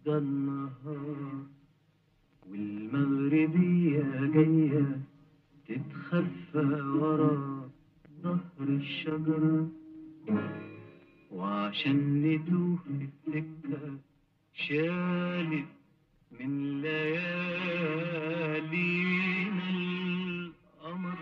النهار والمغربية جاية تتخفى ورا ظهر الشجرة وعشان نتوه في السكة شالت من ليالينا القمر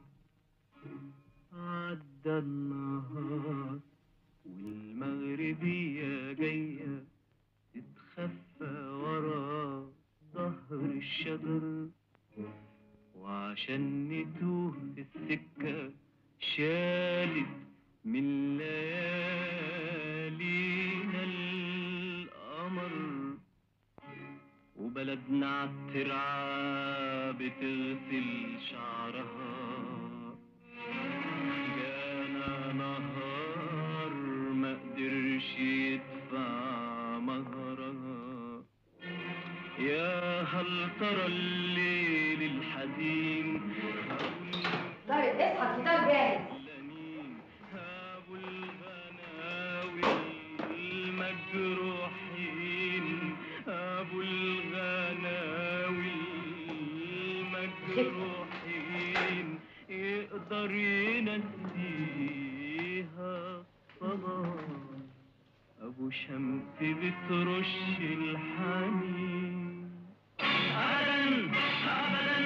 عدى النهار والمغربية جاية تتخفى ورا ظهر الشجر وعشان نتوه في السكة شالت من ليالينا القمر وبلدنا عالترعة بتغسل شعرها جانا نهار ما قدرش يدفع مهرها يا هل ترى الليل الحزين طارق اصحى الفطار جاهز لمين هابوا الغناوي المجروحين هابوا الغناوي المجروحين يقدر ينسيها صلاة أبو شمس بترش الحنين أبدا أبدا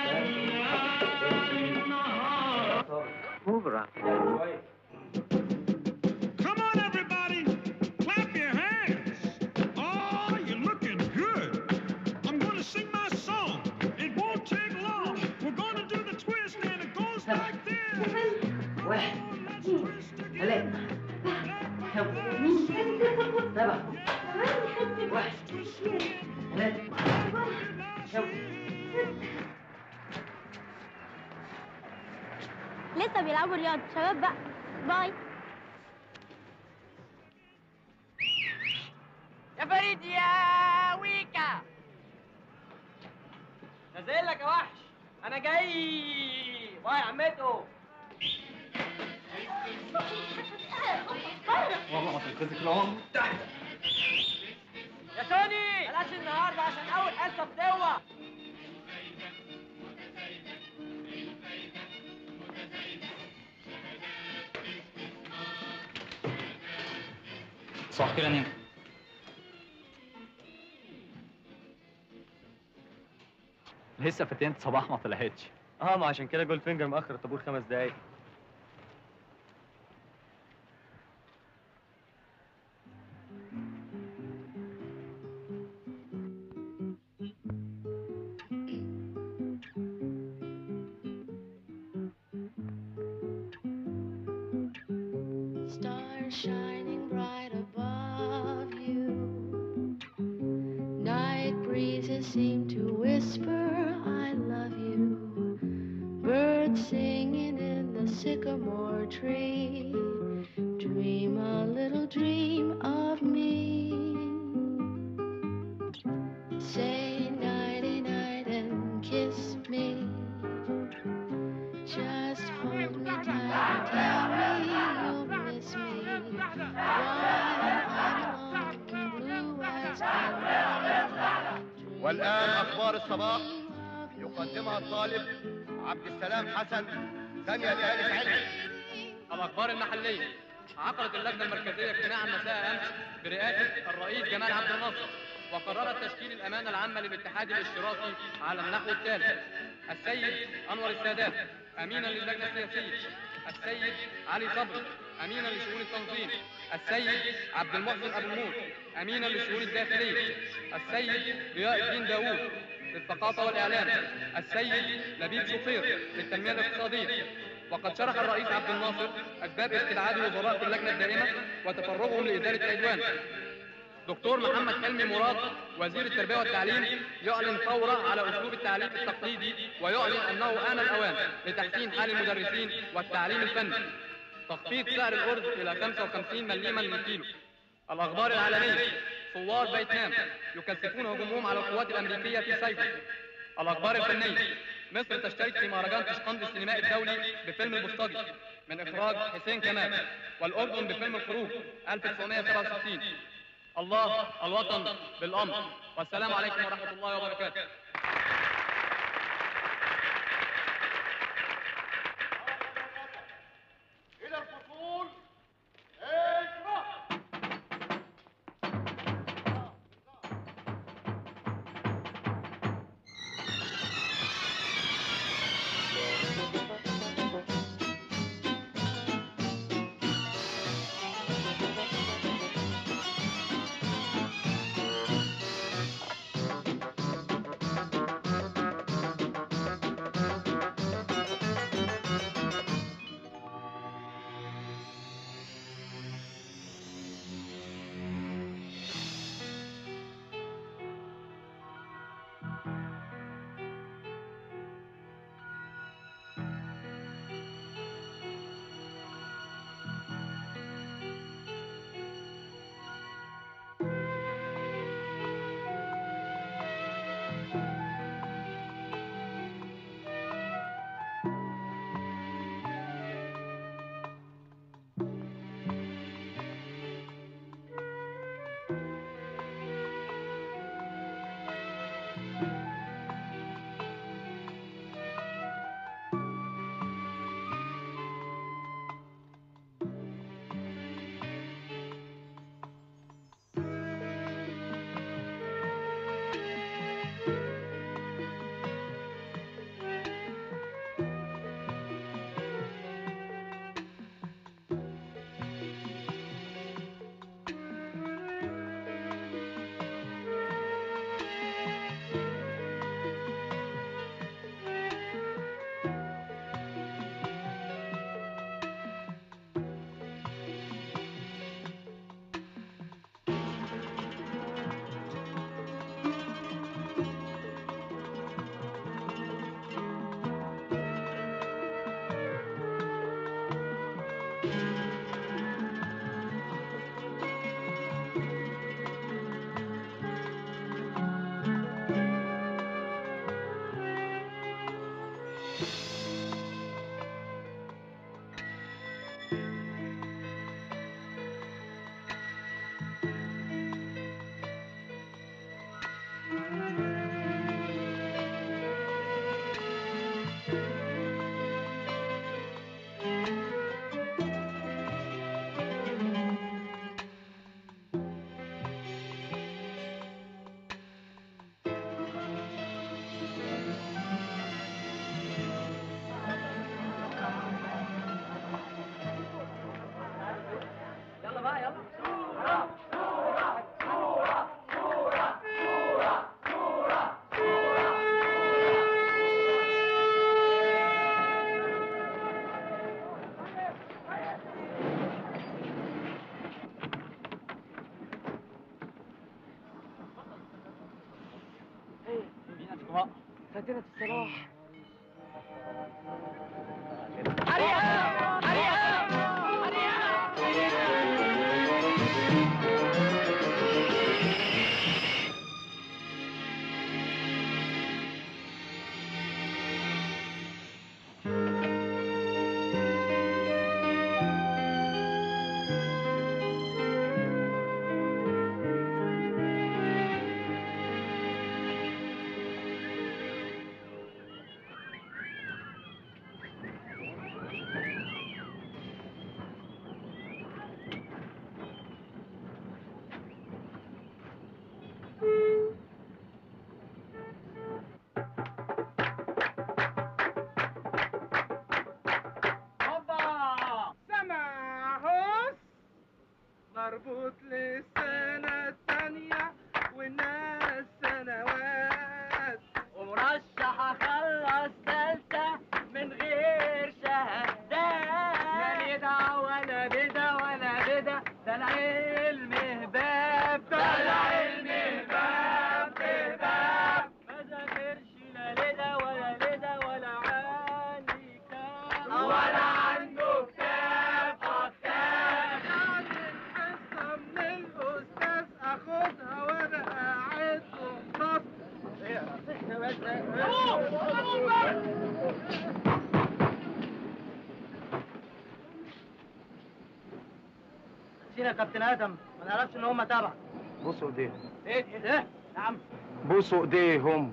بلدنا النهار Come on, everybody! Clap your hands! Oh, you're looking good! I'm gonna sing my song. It won't take long. We're gonna do the twist, and it goes like this. واحد Let's twist together. ثلاثة خمسة سبعة واحد ثلاثة خمسة لسه بيلعبوا رياضة شباب بقى باي يا فريد يا ويكا نازل لك يا وحش انا جاي باي يا عمته والله ما تنقذك العمر تحت يا توني بلاش النهارده عشان اول حصه في دوا صح كده نيم لسه فتنت صباح ما طلعتش اه ما عشان كده جولد فينجر مأخر الطابور خمس دقايق Stars shining bright above you. Night breezes seem to whisper, I love you. Birds singing in the sycamore tree. Dream a little dream of me. Say nighty night and kiss me. Just hold me tight and tell me you'll miss me. While I'm alone, blue eyes can والآن أخبار الصباح يقدمها الطالب عبد السلام حسن ثانية لآلة علم الأخبار المحلية عقدت اللجنة المركزية اجتماعا مساء أمس برئاسة الرئيس جمال عبد الناصر وقررت تشكيل الأمانة العامة للاتحاد الاشتراكي على النحو التالي السيد أنور السادات أمينا للجنة السياسية السيد علي صبري أمينا لشؤون التنظيم السيد عبد المحسن أبو النور أمينا للشؤون الداخلية السيد ضياء الدين داوود للثقافة والإعلام السيد لبيب شقير للتنمية الاقتصادية وقد شرح الرئيس عبد الناصر أسباب استبعاد الوزراء في اللجنة الدائمة وتفرغهم لإدارة العدوان دكتور محمد حلمي مراد وزير التربية والتعليم يعلن فورا على أسلوب التعليم التقليدي ويعلن أنه آن الأوان لتحسين حال المدرسين والتعليم الفني تخفيض سعر الأرز إلى 55 مليما للكيلو الأخبار العالمية ثوار فيتنام يكثفون هجومهم على القوات الأمريكية في سايبر الأخبار الفنية مصر تشترك في مهرجان تشقند السينمائي الدولي بفيلم البوسطجي من إخراج حسين كمال والأردن بفيلم الخروج 1967 الله الوطن بالأمر والسلام عليكم ورحمة الله وبركاته الى الفصول اجرى يلا بقى يلا فاتنة الصباح سماهوس مربوط للسنة التانية والناس سنوات ومرشح اخلص ثالثة من غير شهادات لا بدع ولا بدع ولا بدع ده العلم هباب ده العلم هباب هباب ما ذاكرش لا لدا ولا لدا ولا عندي كتاب ولا عنده كتاب اه كتاب يعني الحصة من الأستاذ أخدها وأنا قاعد ومبسط احنا بس سينا يا كابتن ادم ما نعرفش ان هم تبعك بوسوا ايديهم ايه ايه نعم بوسوا ايديهم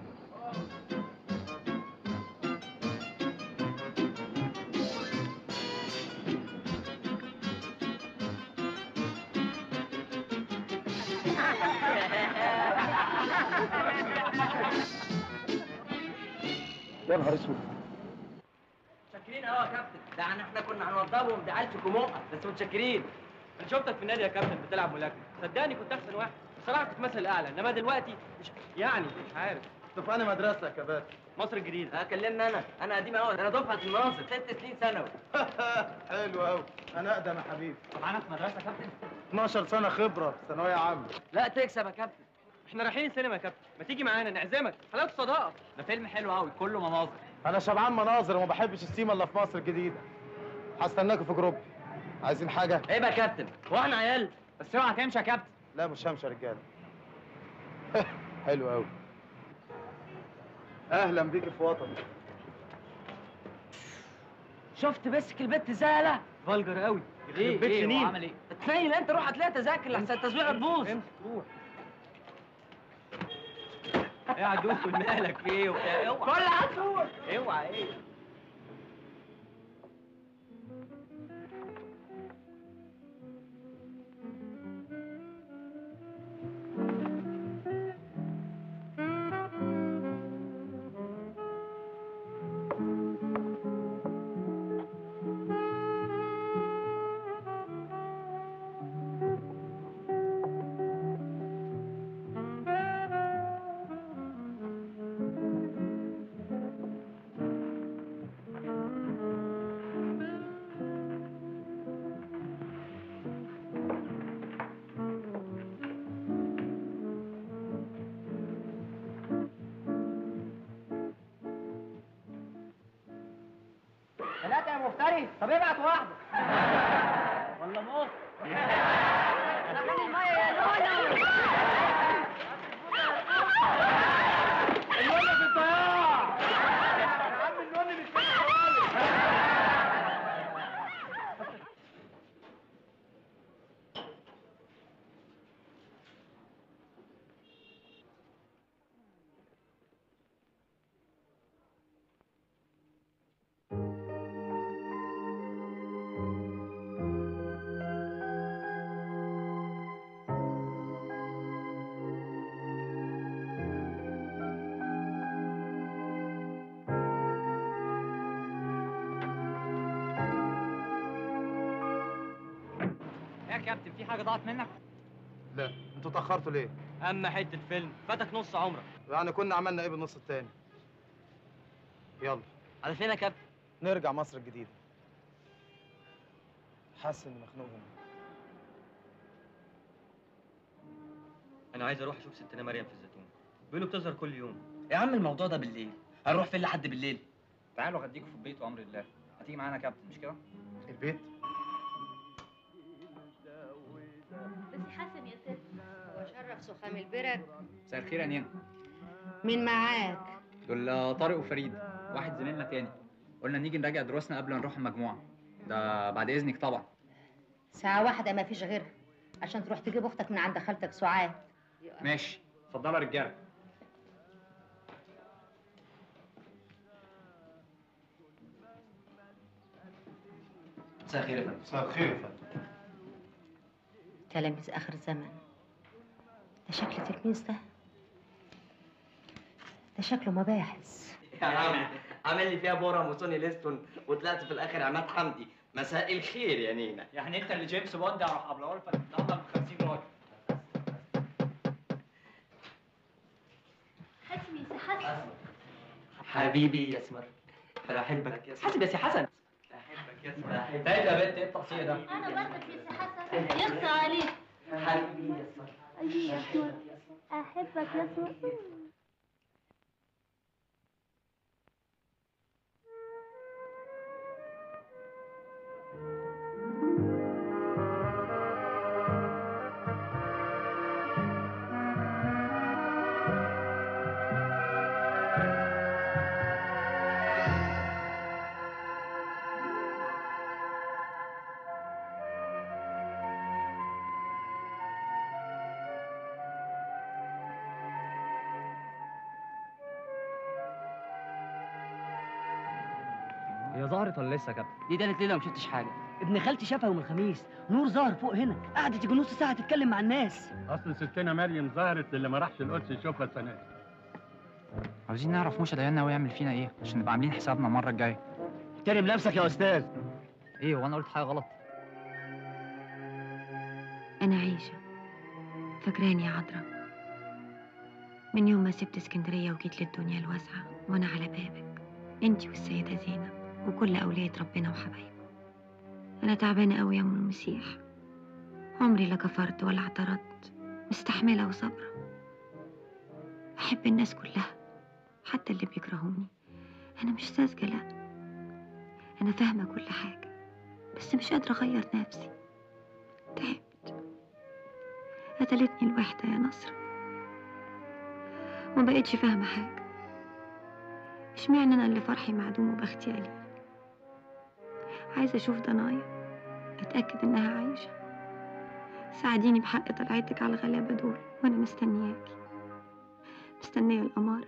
يا نهار اسود متشكرين قوي يا كابتن ده يعني احنا كنا هنوضبهم ده عيال كوموقه بس متشكرين انا شفتك في النادي يا كابتن بتلعب ملاكمه صدقني كنت احسن واحد بصراحه كنت مثل الاعلى انما دلوقتي مش يعني مش عارف انت في انهي مدرسه يا كباتن مصر الجديده اه كلمنا انا انا قديم قوي انا دفعه الناصر ست سنين ثانوي حلو قوي انا اقدم يا حبيبي معانا في مدرسه يا كابتن 12 سنه خبره في ثانويه عامه لا تكسب يا كابتن احنا رايحين السينما يا كابتن ما تيجي معانا نعزمك حلاوه صداقه ده فيلم حلو قوي كله مناظر انا شبعان مناظر وما بحبش السيما الا في مصر الجديده هستناكم في جروب عايزين حاجه عيب يا كابتن هو احنا عيال بس اوعى تمشي يا كابتن لا مش همشي يا رجاله حلو قوي اهلا بيك في وطني شفت بسك البت زالة فالجر قوي ايه يخرب بيت ايه سنين وعمل ايه تنيل انت روح هتلاقي تذاكر لحسن التسويق تبوظ امسك روح ايه عدوك مالك في ايه وبتاع اوعى كل عدوك اوعى ايه ثلاثة يا مفتري طب ابعت واحدة ولا موت المية يا لولو النوني في الضياع يا عم النوني مش كده خالص ايه يا كابتن في حاجه ضاعت منك لا انتوا اتاخرتوا ليه اما حته فيلم فاتك نص عمرك يعني كنا عملنا ايه بالنص التاني يلا على فين يا كابتن نرجع مصر الجديده حاسس اني مخنوق هنا انا عايز اروح اشوف ستنا مريم في الزيتون بيقولوا بتظهر كل يوم يا عم الموضوع ده بالليل هنروح فين لحد بالليل تعالوا اغديكوا في البيت وامر الله هتيجي معانا يا كابتن مش كده البيت بس حسن يا ست وشرف سخام البرد مساء الخير يا نينا مين معاك دول طارق وفريد واحد زميلنا تاني قلنا نيجي نراجع دروسنا قبل ما نروح المجموعه ده بعد اذنك طبعا ساعة واحدة ما فيش غيرها عشان تروح تجيب أختك من عند خالتك سعاد ماشي اتفضلوا يا رجاله مساء الخير يا فندم مساء الخير يا فندم تلاميذ آخر الزمن ده شكل تلميذ ده ده شكله مباحث يا عم عامل لي فيها بورم وسوني ليستون وطلعت في الاخر عماد حمدي مساء الخير يا نينا يعني انت اللي جيمس بوند يا روح ابو الفت النهارده ب 50 راجل حسن يا سي حسن حبيبي يا اسمر انا احبك يا حاسب يا سي حسن احبك يا اسمر احبك ايه يا بنت ايه التقصير ده انا برضك يا سي حسن يخصى عليك حبيبي يا اسمر اي يا اسمر احبك يا اسمر هي ظهرت ولا لسه يا كابتن دي تالت ليله ما شفتش حاجه ابن خالتي شافها يوم الخميس نور ظهر فوق هنا قعدت يجي نص ساعه تتكلم مع الناس اصل ستنا مريم ظهرت اللي ما راحش القدس يشوفها السنه دي عاوزين نعرف موشا ده ناوي يعمل فينا ايه عشان نبقى عاملين حسابنا المره الجايه احترم نفسك يا استاذ ايه وانا قلت حاجه غلط أنا عايشة فاكراني يا عذرا من يوم ما سبت اسكندرية وجيت للدنيا الواسعة وأنا على بابك أنتي والسيدة زينب وكل أولاد ربنا وحبايبه أنا تعبانة أوي يا أم المسيح عمري لا كفرت ولا اعترضت مستحملة وصابرة بحب الناس كلها حتى اللي بيكرهوني أنا مش ساذجة لأ أنا فاهمة كل حاجة بس مش قادرة أغير نفسي تعبت قتلتني الوحدة يا نصر ما بقتش فاهمة حاجة اشمعنى أنا اللي فرحي معدوم وبختي قليل عايزة أشوف ضنايا أتأكد إنها عايشة ساعديني بحق طلعتك على الغلابة دول وأنا مستنياكي مستنية الأمارة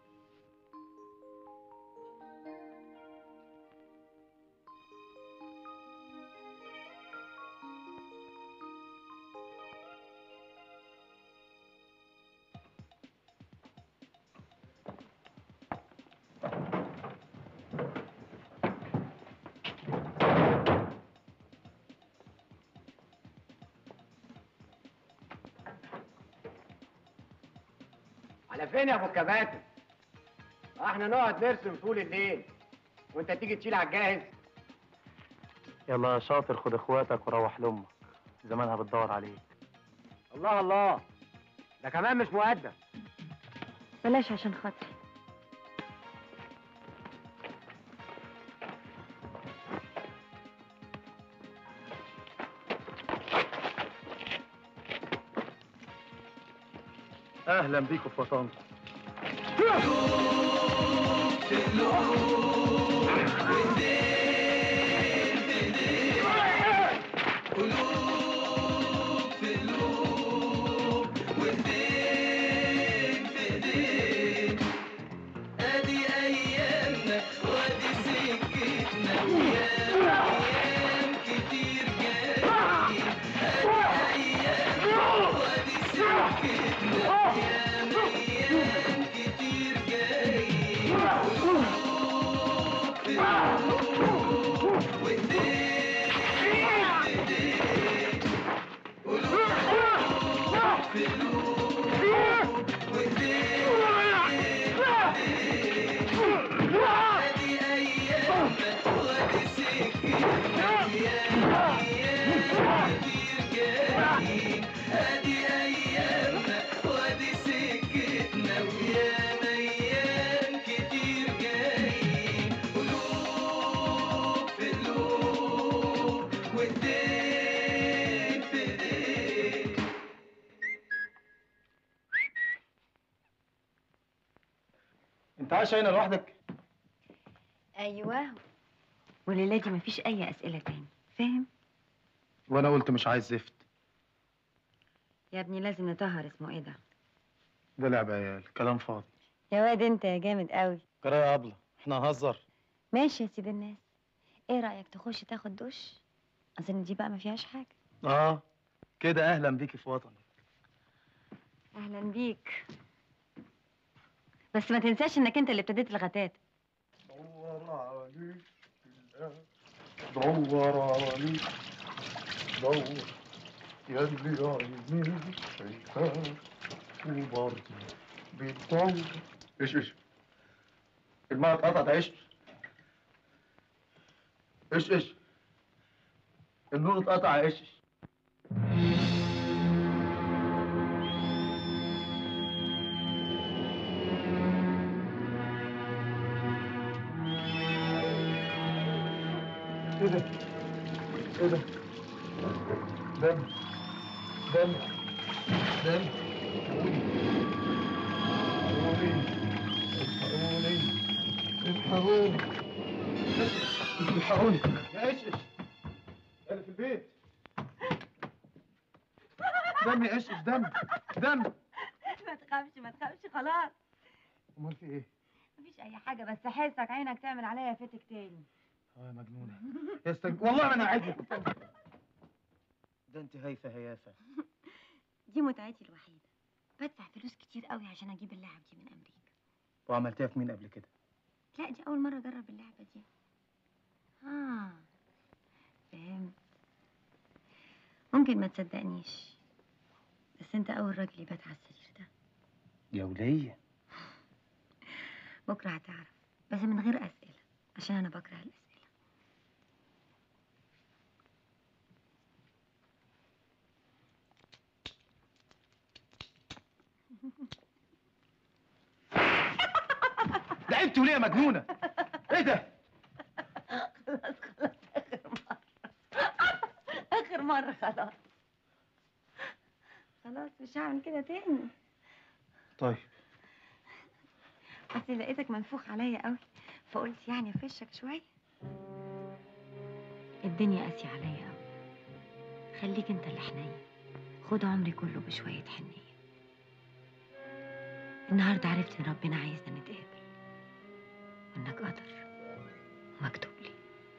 على فين يا ابو الكباتن؟ احنا نقعد نرسم طول الليل وانت تيجي تشيل على الجاهز يلا يا شاطر خد اخواتك وروح لامك زمانها بتدور عليك الله الله ده كمان مش مؤدب بلاش عشان خاطري اهلا بيكم في وطنكم ادي ايامنا وادي سكتنا ويا ايام كتير جايين ادي ايامنا وادي سكتنا ويا ايام كتير جايين قلوب في قلوب وايدين في ايدين قلوب في قلوب وايدين ادي ايامنا وادي سكتنا ويا ايام كتير جايين ادي ايامنا وادي سكتنا ويا ايام كتير جايين قلوب في قلوب وايدين في ايدين انت عايشه هنا لوحدك أيوه والليلة دي مفيش أي أسئلة تاني فاهم؟ وانا قلت مش عايز زفت يا ابني لازم نطهر اسمه إيه ده؟ ده لعب عيال كلام فاضي يا واد أنت يا جامد قوي قرايه يا ابله احنا هنهزر ماشي يا سيد الناس إيه رأيك تخش تاخد دش؟ أظن دي بقى ما فيهاش حاجة اه كده اهلا بيكي في وطني أهلا بيك بس ما تنساش إنك أنت اللي ابتديت الغتات دور عليك دور يا اللي عينيك شايفاك وبرضه بتدور ايش ايش الماء اتقطعت ايش ايش ايش النور اتقطع ايش ايه ده؟ ايه ده؟ دم دم دم الحقوني الحقوني الحقوني الحقوني يا ايش ايش انا في البيت دم يا ايش ايش دم دم ما تخافش ما تخافش خلاص امال في ايه؟ مفيش أي حاجة بس حسك عينك تعمل عليا فتك تاني اه يا مجنونه يا استنج والله ما انا عايزك ده انت هايفه هيافه دي متعتي الوحيدة بدفع فلوس كتير قوي عشان اجيب اللعب دي من امريكا وعملتها في مين قبل كده لا دي اول مرة اجرب اللعبة دي اه فهمت ممكن ما تصدقنيش بس انت اول راجل يبات على السرير ده يا وليه بكرة هتعرف بس من غير اسئلة عشان انا بكره الاسئلة ده انت وليه يا مجنونه ايه ده خلاص خلاص اخر مرة اخر مرة خلاص خلاص مش هعمل كده تاني طيب بس لقيتك منفوخ عليا قوي فقلت يعني افشك شوية الدنيا قاسية عليا قوي خليك انت اللي حنين خد عمري كله بشوية حنية النهاردة عرفت ان ربنا عايزنا نتقابل وانك قدر ومكتوب لي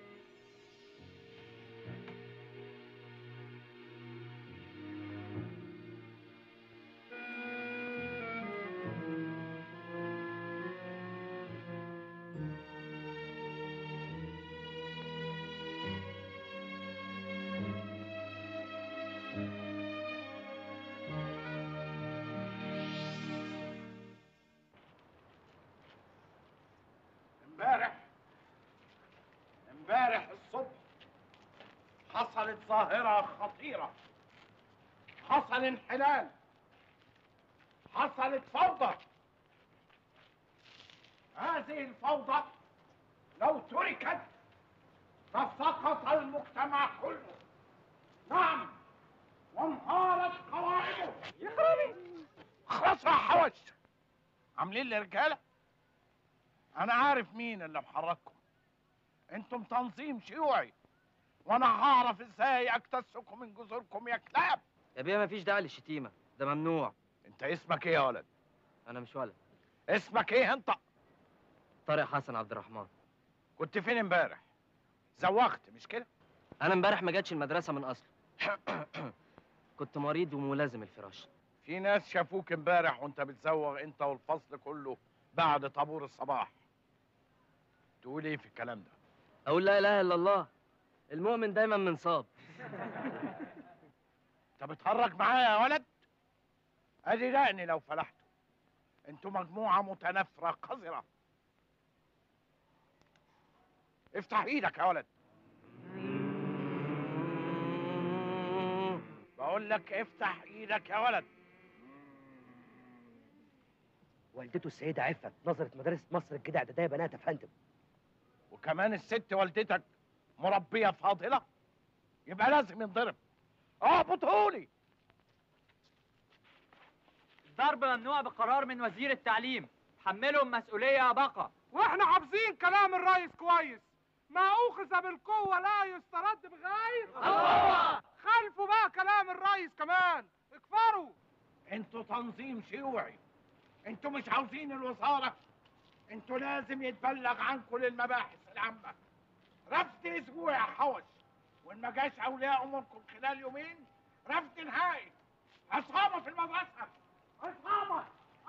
امبارح امبارح الصبح حصلت ظاهرة خطيرة حصل انحلال حصلت فوضى هذه الفوضى لو تركت لسقط المجتمع كله نعم وانهارت قواعده يا خرابي خلاص يا حوش عاملين لي رجاله انا عارف مين اللي محرككم انتم تنظيم شيوعي وانا هعرف ازاي اكتسكم من جذوركم يا كلاب يا بيه مفيش داعي للشتيمة ده ممنوع انت اسمك ايه يا ولد انا مش ولد اسمك ايه انت طارق حسن عبد الرحمن كنت فين امبارح زوغت مش كده انا امبارح ما جاتش المدرسة من اصله كنت مريض وملازم الفراش في ناس شافوك امبارح وانت بتزوغ انت والفصل كله بعد طابور الصباح تقول ايه في الكلام ده اقول لا اله الا الله المؤمن دايما منصاب انت بتهرج معايا يا ولد ادي دقني لو فلحتوا انتوا مجموعه متنافره قذره افتح ايدك يا ولد بقول لك افتح ايدك يا ولد والدته السيدة عفت نظرت مدرسة مصر الجدع اعدادية بنات يا فندم وكمان الست والدتك مربيه فاضله يبقى لازم ينضرب اهبطهولي الضرب ممنوع بقرار من وزير التعليم حملهم مسؤولية يا بقى واحنا حافظين كلام الرئيس كويس ما اخذ بالقوه لا يسترد بغير القوة. خلفوا بقى كلام الرئيس كمان اكفروا انتوا تنظيم شيوعي انتوا مش عاوزين الوزاره انتوا لازم يتبلغ عنكم للمباحث العامه رفض اسبوع يا حوش وان ما جاش اولياء اموركم خلال يومين رفض نهائي عصابه في المدرسه عصابه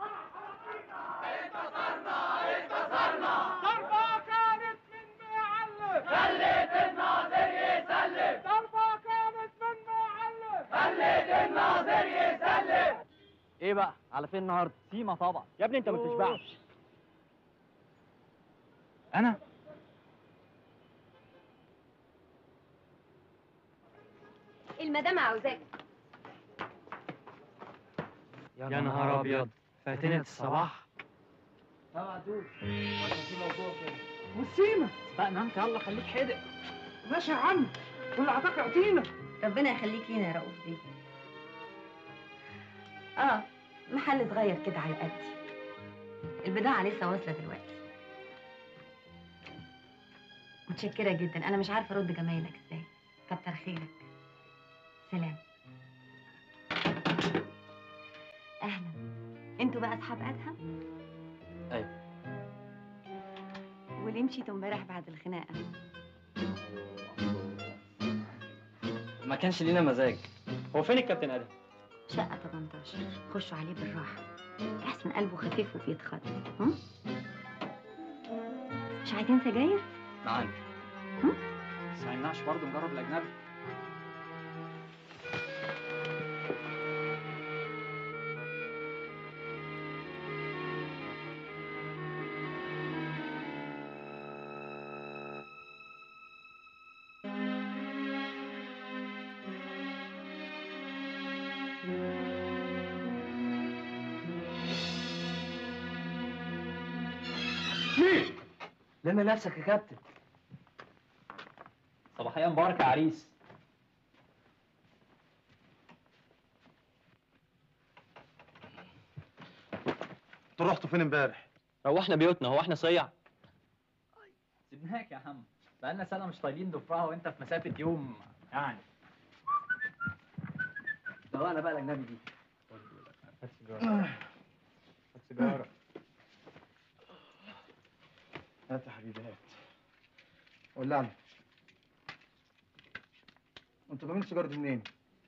انتصرنا انتصرنا ضربة كانت من معلم خليت الناظر يسلم ضربة كانت من معلم خليت الناظر يسلم ايه بقى على فين النهارده سيما طبعا يا ابني انت ما تشبعش انا المدام عاوزاك يا نهار ابيض فاتنة الصباح طبعا دول في موضوع كده والسيما سبقنا انت يلا خليك حدق ماشي يا عم كل عطاك يعطينا ربنا يخليك لينا يا رؤوف بيه اه محل صغير كده على قدي البضاعة لسه واصلة دلوقتي متشكرة جدا أنا مش عارفة أرد جمايلك إزاي كتر خيرك سلام أهلا أنتوا بقى أصحاب أدهم؟ ايوه وليه مشيتوا امبارح بعد الخناقة؟ ما كانش لينا مزاج هو فين الكابتن ادم شقة 18 خشوا عليه بالراحة احسن قلبه خفيف وبيتخض هم؟ مش عايزين سجاير؟ معاك بس ما يمنعش برضه نجرب الاجنبي لم نفسك يا كابتن صباحيا مبارك يا عريس انتوا رحتوا فين امبارح؟ روحنا بيوتنا هو احنا صيع سيبناك يا عم بقالنا سنه مش طايلين ضفرها وانت في مسافه يوم يعني دوقنا بقى الاجنبي دي هات سيجاره هات سيجاره هات يا حبيبي هات ولعنا انتوا جايبين السيجاره دي منين؟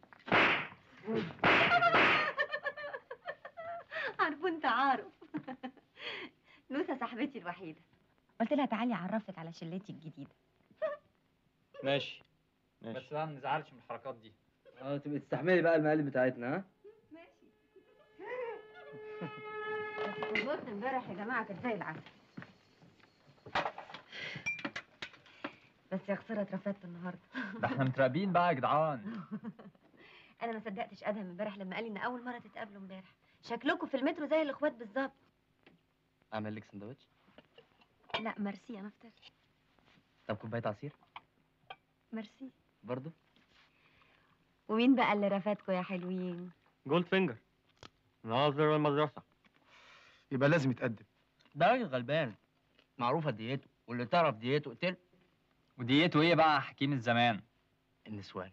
عارفه انت عارف نوسة صاحبتي الوحيدة قلت لها تعالي اعرفك على شلتي الجديدة ماشي بس بقى ما نزعلش من الحركات دي اه تبقى تستحملي بقى المقالب بتاعتنا ها وزورت امبارح يا جماعة كانت زي العسل بس يا خسارة اترفدت النهاردة ده احنا متراقبين بقى يا جدعان انا ما صدقتش ادهم امبارح لما قال لي ان اول مرة تتقابلوا امبارح شكلكم في المترو زي الاخوات بالظبط اعمل لك سندوتش لا ميرسي انا افطر طب كوبايه عصير ميرسي برضو ومين بقى اللي رفدكوا يا حلوين جولد فينجر ناظر المدرسه يبقى لازم يتقدم ده راجل غلبان معروفه ديته واللي تعرف ديته اقتل وديته ايه بقى حكيم الزمان النسوان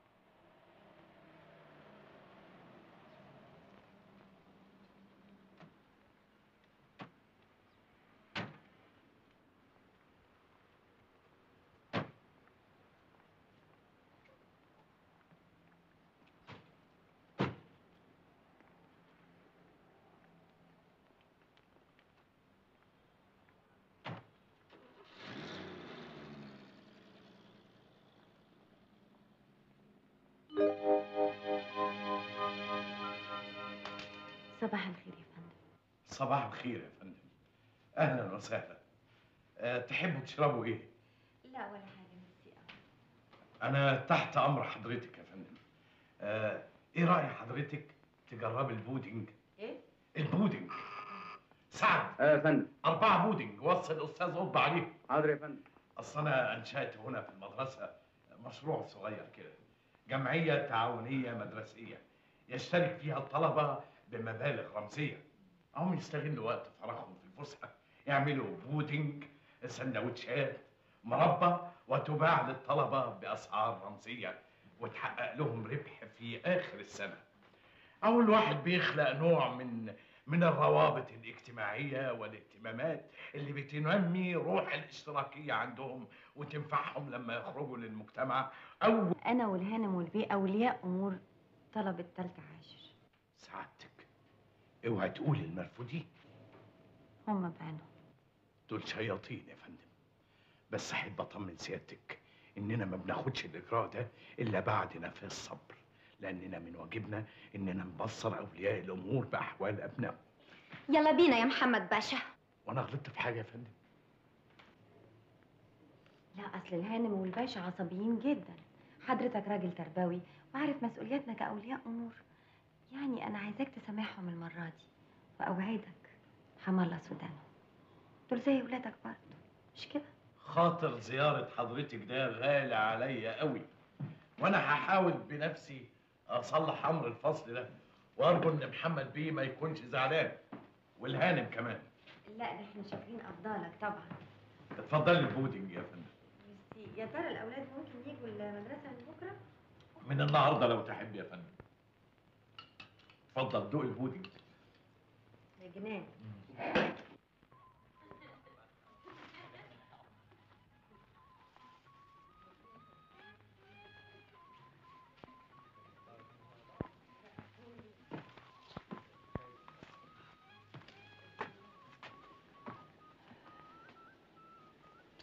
صباح الخير يا فندم صباح الخير يا فندم اهلا وسهلا أه تحبوا تشربوا ايه لا ولا حاجة ميرسي انا تحت امر حضرتك يا فندم أه ايه راي حضرتك تجربي البودنج ايه البودنج سعد ايوه يا فندم أربعة بودنج وصل الأستاذ قب عليهم حاضر يا فندم أصل أنا أنشأت هنا في المدرسة مشروع صغير كده جمعية تعاونية مدرسية يشترك فيها الطلبة بمبالغ رمزية هم يستغلوا وقت فراغهم في الفسحة يعملوا بودنج سندوتشات مربى وتباع للطلبة بأسعار رمزية وتحقق لهم ربح في آخر السنة أو الواحد بيخلق نوع من من الروابط الاجتماعية والاهتمامات اللي بتنمي روح الاشتراكية عندهم وتنفعهم لما يخرجوا للمجتمع أو انا والهانم والبي اولياء امور طلبة تالتة عاشر سعادتك اوعي تقولي المرفوضين هم بانوا دول شياطين يا فندم بس احب اطمن سيادتك اننا ما بناخدش الاجراء ده الا بعد نفاذ صبر لاننا من واجبنا اننا نبصر اولياء الامور باحوال ابنائهم يلا بينا يا محمد باشا وانا غلطت في حاجه يا فندم لا اصل الهانم والباشا عصبيين جدا حضرتك راجل تربوي وعارف مسؤولياتنا كاولياء امور يعني انا عايزاك تسامحهم المره دي واوعدك حمالة سودانهم دول زي ولادك برضه مش كده خاطر زياره حضرتك ده غالي عليا قوي وانا هحاول بنفسي اصلح امر الفصل ده وارجو ان محمد بيه ما يكونش زعلان والهانم كمان لا ده احنا شاكرين افضالك طبعا اتفضلي البودنج يا فندم ميرسي. يا ترى الاولاد ممكن يجوا المدرسه من بكره من النهارده لو تحب يا فندم اتفضل دوق البودنج يا جنان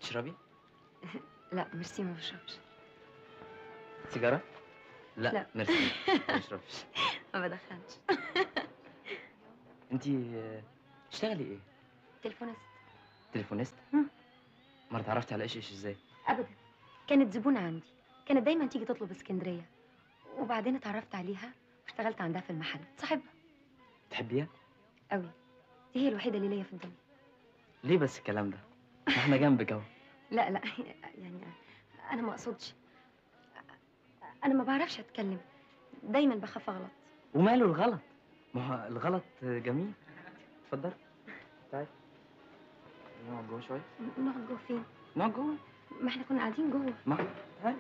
تشربي لا ميرسي ما بشربش سيجاره لا, لا. ميرسي ما بشربش ما بدخنش انت تشتغلي ايه تليفونست تليفونيست مم. مرة اتعرفتي على ايش ايش ازاي ابدا كانت زبونه عندي كانت دايما تيجي تطلب اسكندريه وبعدين اتعرفت عليها واشتغلت عندها في المحل صاحبها تحبيها قوي دي هي الوحيده اللي ليا في الدنيا ليه بس الكلام ده ما احنا جنبك اهو لا لا يعني انا ما اقصدش انا ما بعرفش اتكلم دايما بخاف اغلط وماله الغلط ما هو الغلط جميل اتفضل تعالي نقعد جوه شويه نقعد جوه فين نقعد جوه ما احنا كنا قاعدين جوه ما تعالي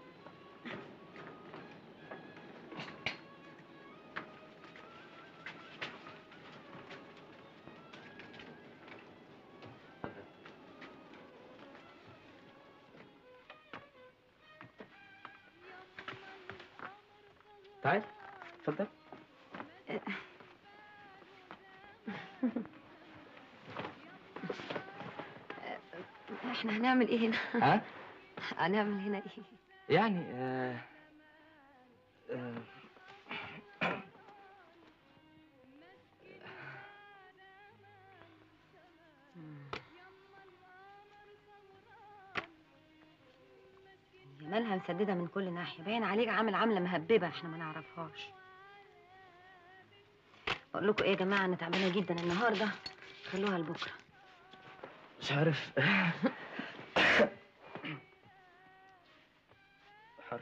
تعال اتفضل احنا هنعمل ايه هنا ها هنعمل هنا ايه يعني آه آه يا مالها مسدده من كل ناحيه باين عليك عامل عامله مهببه احنا ما نعرفهاش بقول لكم ايه يا جماعه انا تعبانه جدا النهارده خلوها لبكره مش عارف حر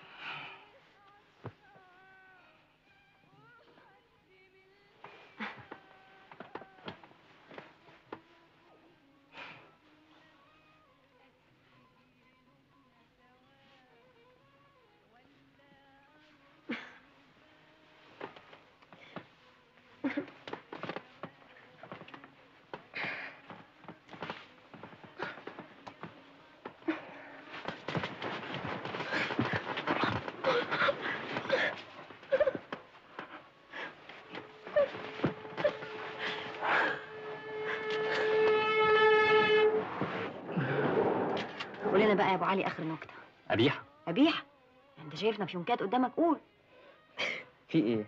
قول لنا بقى يا ابو علي اخر نكته قبيحة ابيح انت شايفنا في يونكات قدامك قول في ايه؟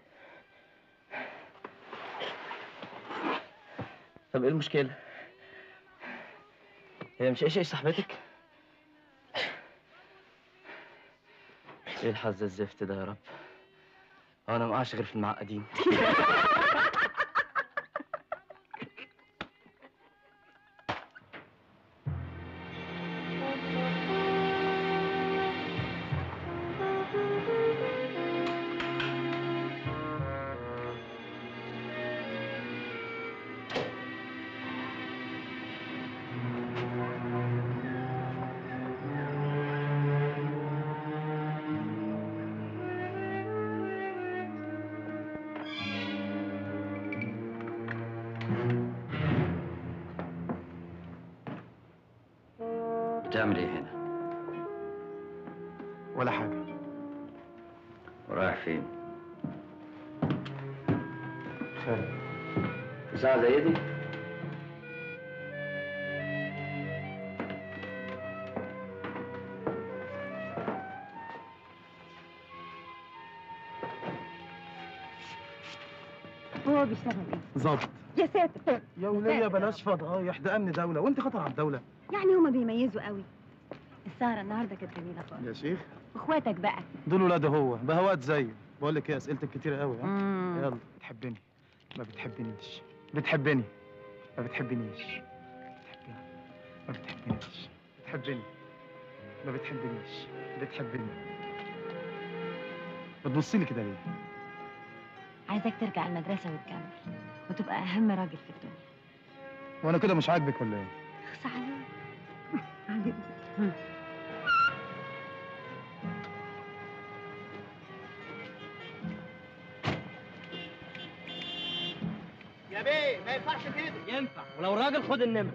طب ايه المشكلة؟ هي مش ايش ايش صاحبتك؟ ايه الحظ الزفت ده يا رب؟ هو انا مقعش غير في المعقدين بتعمل ايه هنا؟ ولا حاجة ورايح فين؟ خير في ساعة زي دي؟ هو بيشتغل ايه ظابط يا ساتر يا ولية بلاش فضايح ده امن دولة وانت خطر على الدولة يعني هما بيميزوا قوي السهره النهارده كانت جميله خالص يا شيخ واخواتك بقى دول ولاده هو بهوات زيه بقول لك ايه اسئلتك كتير قوي ها مم. يلا بتحبني ما بتحبنيش بتحبني ما بتحبنيش بتحبني ما بتحبنيش بتحبني ما بتحبنيش بتحبني بتبصي لي كده ليه عايزك ترجع المدرسه وتكمل وتبقى اهم راجل في الدنيا وانا كده مش عاجبك ولا ايه اخص عليك عاجبني يا بيه ما ينفعش كده ينفع ولو راجل خد النمر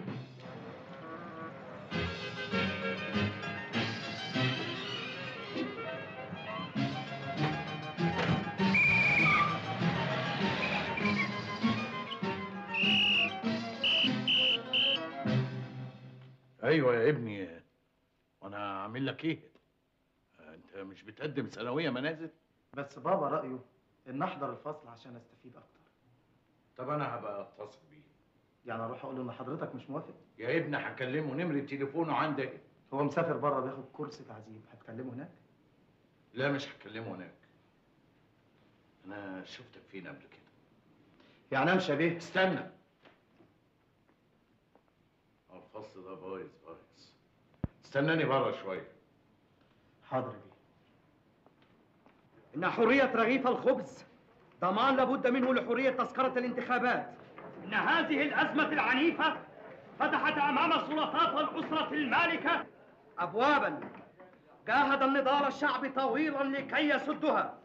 ايوه يا ابني وانا اعمل لك ايه انت مش بتقدم ثانويه منازل بس بابا رايه ان احضر الفصل عشان استفيد اكتر طب انا هبقى اتصل بيه يعني اروح اقول له ان حضرتك مش موافق يا ابني هكلمه نمره تليفونه عندك هو مسافر بره بياخد كورس تعذيب هتكلمه هناك لا مش هكلمه هناك انا شفتك فين قبل كده يعني امشي بيه استنى هو الفصل ده بايظ بايظ استناني بره شويه حاضر بيه إن حرية رغيف الخبز ضمان لابد منه لحرية تذكرة الانتخابات إن هذه الأزمة العنيفة فتحت أمام سلطات الأسرة المالكة أبوابا جاهد النضال الشعبي طويلا لكي يسدها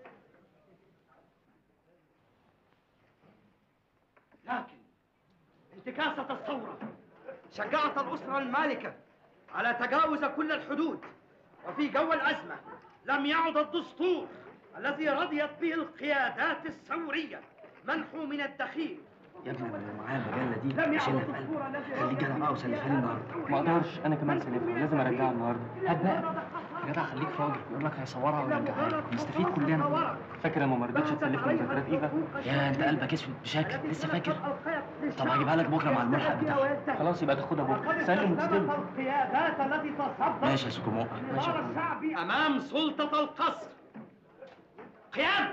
لكن انتكاسة الثورة شجعت الأسرة المالكة على تجاوز كل الحدود وفي جو الأزمة لم يعد الدستور الذي رضيت به القيادات الثورية منحو من الدخيل يا ابني انا لو معايا المجله دي لم يعد اشيلها في الدستور قلبي الذي خليك جدع بقى وسلفها لي النهارده ما اقدرش انا كمان سلفها لازم ارجعها النهارده هات بقى يا جدع خليك راجل يقول لك هيصورها ويرجعها لك نستفيد كلنا فاكر لما ما رضيتش تسلفني مذكرات ايفا يا انت قلبك اسود بشكل لسه فاكر طب هجيبها لك بكره مع الملحق بتاعها خلاص يبقى تاخدها بكره سلم وتستلم القيادات التي تصدت ماشي يا سوكومو ماشي يا النضال الشعبي أمام سلطة القصر قيام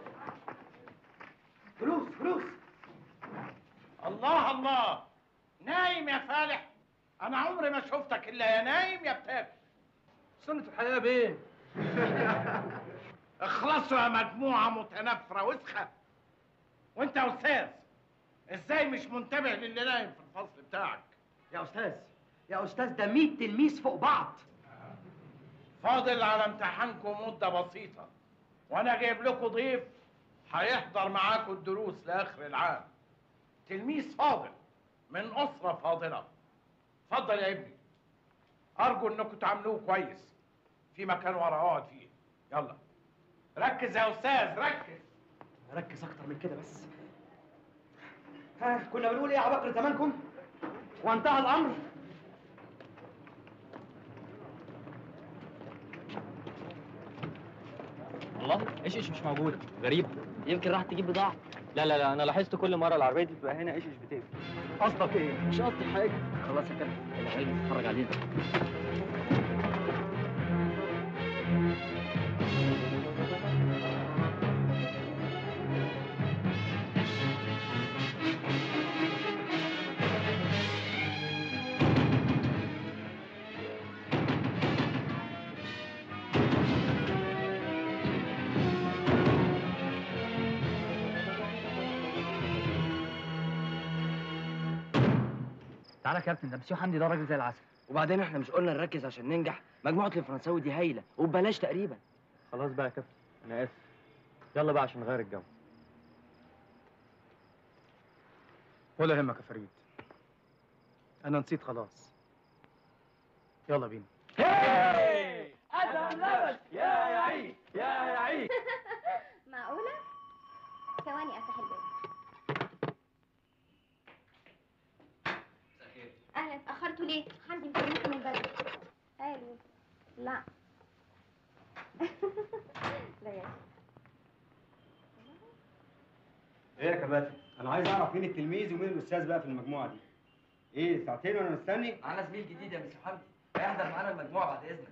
فلوس فلوس الله الله نايم يا فالح انا عمري ما شفتك الا يا نايم يا بتاكل سنة الحياة بيه اخلصوا يا مجموعه متنافره وسخه وانت يا استاذ ازاي مش منتبه للي نايم في الفصل بتاعك يا أستاذ يا أستاذ ده 100 تلميذ فوق بعض فاضل على امتحانكم مده بسيطه وانا جايب لكم ضيف هيحضر معاكم الدروس لاخر العام تلميذ فاضل من اسره فاضله اتفضل يا ابني ارجو انكم تعاملوه كويس في مكان ورا اقعد فيه يلا ركز يا استاذ ركز ركز أكتر من كده بس ها كنا بنقول إيه يا عبقرة زمانكم وانتهى الأمر الله ايش ايش مش موجود غريب يمكن راح تجيب بضاعه لا لا لا انا لاحظت كل مره العربيه دي بتبقى هنا ايش ايش بتقفل قصدك إيه؟ مش قصدي حاجه خلاص يا كابتن العيال بتتفرج علينا تعالى يا كابتن ده مسيو حمدي ده راجل زي العسل وبعدين احنا مش قلنا نركز عشان ننجح مجموعه الفرنساوي دي هايله وببلاش تقريبا خلاص بقى يا كابتن انا اسف يلا بقى عشان نغير الجو ولا يهمك يا فريد انا نسيت خلاص يلا بينا أدهم لبس يا يعيد يا يعيد معقولة؟ ثواني افتح الباب اهلا اتأخرتوا ليه؟ حمدي مكلمكم من بدري قالوا لا لا يا ايه يا كباتن انا عايز اعرف مين التلميذ ومين الاستاذ بقى في المجموعه دي ايه ساعتين وانا مستني معانا زميل جديد يا مسيو حمدي هيحضر معانا المجموعه بعد اذنك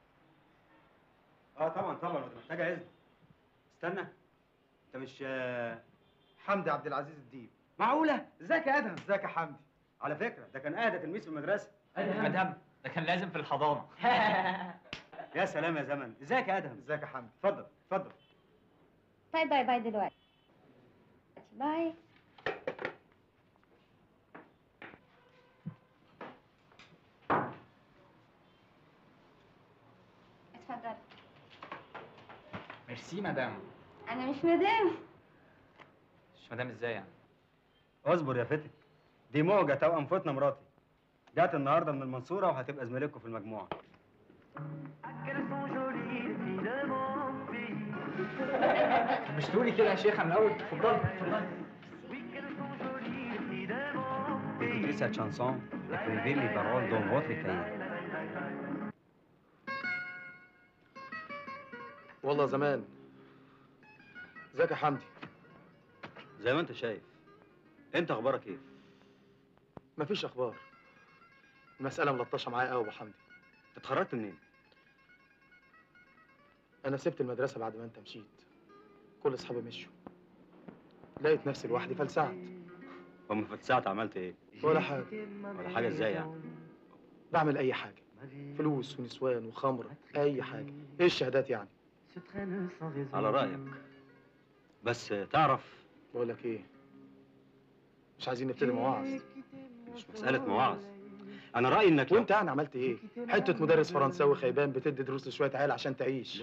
اه طبعا طبعا انت محتاجه اذن استنى انت مش آه، حمدي عبد العزيز الديب معقوله ازيك يا ادهم ازيك يا حمدي على فكره ده كان اهدى تلميذ في المدرسه ادهم ده كان لازم في الحضانه يا سلام يا زمن ازيك يا ادهم ازيك يا حمدي اتفضل اتفضل باي باي باي دلوقتي باي اتفضل ميرسي مدام انا مش مدام مش مدام ازاي يعني اصبر يا فتك دي موجه توأم فتنه مراتي جات النهارده من المنصوره وهتبقى زميلتكم في المجموعه مش تقولي كده يا شيخه من الاول اتفضلي اتفضلي كنت لسه شانسون لكن فيلي بارول دون فوتر كاين والله زمان ازيك يا حمدي زي ما انت شايف انت اخبارك ايه مفيش اخبار المساله ملطشه معايا قوي يا ابو حمدي اتخرجت منين انا سبت المدرسه بعد ما انت مشيت كل اصحابي مشوا لقيت نفسي لوحدي فلسعت وما فتسعت عملت ايه ولا حاجه ولا حاجه ازاي يعني بعمل اي حاجه فلوس ونسوان وخمر اي حاجه ايه الشهادات يعني على رايك بس تعرف بقول لك ايه مش عايزين نبتدي مواعظ مش مساله مواعظ انا رايي انك وانت يعني عملت ايه حته مدرس فرنساوي خيبان بتدي دروس لشويه عيال عشان تعيش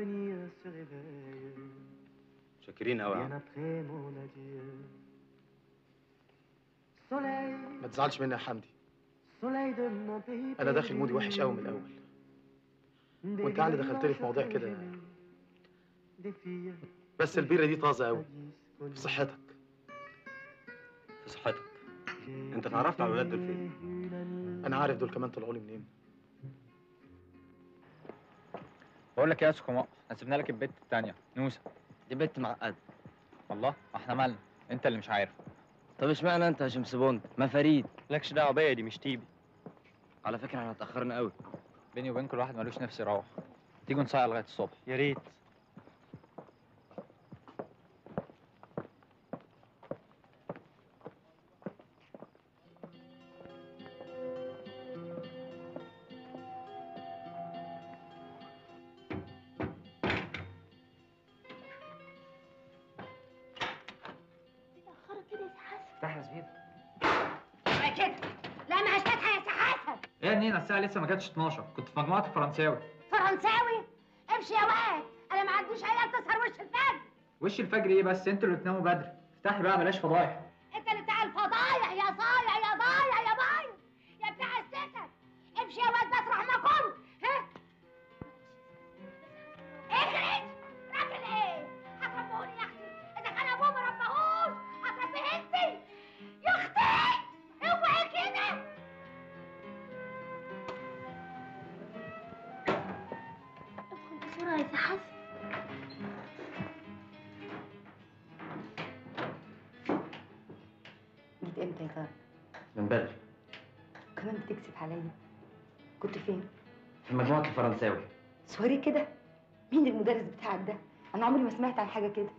شاكرين قوي يا عم ما تزعلش مني يا حمدي انا داخل مودي وحش قوي من الاول وانت يعني دخلت لي في مواضيع كده بس البيره دي طازه قوي في صحتك في صحتك انت اتعرفت على الولاد دول فين انا عارف دول كمان طلعوا لي منين بقول لك ايه يا سكوما احنا سيبنا لك البت التانية نوسة دي بنت معقده والله احنا مالنا انت اللي مش عارف طب اشمعنى انت يا شمس بوند ما فريد مالكش دعوه بيا دي مش تيبي على فكره احنا اتاخرنا قوي بيني وبين كل واحد ملوش نفس يروح تيجوا نصيع لغايه الصبح يا ريت اتأخرت كده يا سي حسن افتح يا زبيب بقى كده لا ما هشتتها يا سي حسن ايه يا نينا الساعه لسه ما جاتش 12 كنت في مجموعه الفرنساوي فرنساوي امشي يا واد انا ما عنديش عيال تسهر وش الفجر وش الفجر ايه بس انتوا اللي بتناموا بدري افتحي بقى بلاش فضايح انت اللي بتاع الفضايح يا صايع يا ضايع يا بايظ يا بتاع السكك امشي يا واد مطرح ما كنت ها اجري راجل ايه هتربهوني يا اختي اذا كان ابوه ما ربهوش هتربيه انت يا اختي اوعي كده ادخل بسرعة يا سي حسن جيت امتى يا ترى من بدري كمان بتكذب عليا كنت فين في مجموعه الفرنساوي سوري كده مين المدرس بتاعك ده انا عمري ما سمعت عن حاجه كده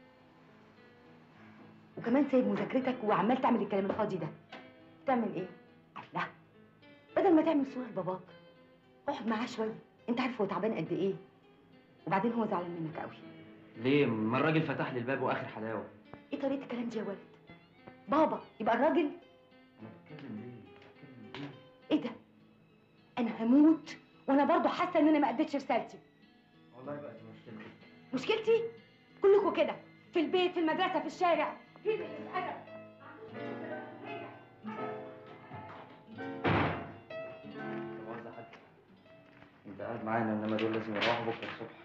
وكمان سايب مذاكرتك وعمال تعمل الكلام الفاضي ده تعمل ايه الله بدل ما تعمل صورة لباباك اقعد معاه شويه انت عارف هو تعبان قد ايه وبعدين هو زعلان منك قوي ليه ما الراجل فتح لي الباب واخر حلاوه ايه طريقه الكلام دي يا ولد بابا يبقى الراجل ايه ده انا هموت وانا برضو حاسه ان انا ما اديتش رسالتي والله بقى دي مشكلتي مشكلتي كلكم كده في البيت في المدرسه في الشارع في الادب مؤاخذة حاج انت قاعد معانا انما دول لازم يروحوا بكره الصبح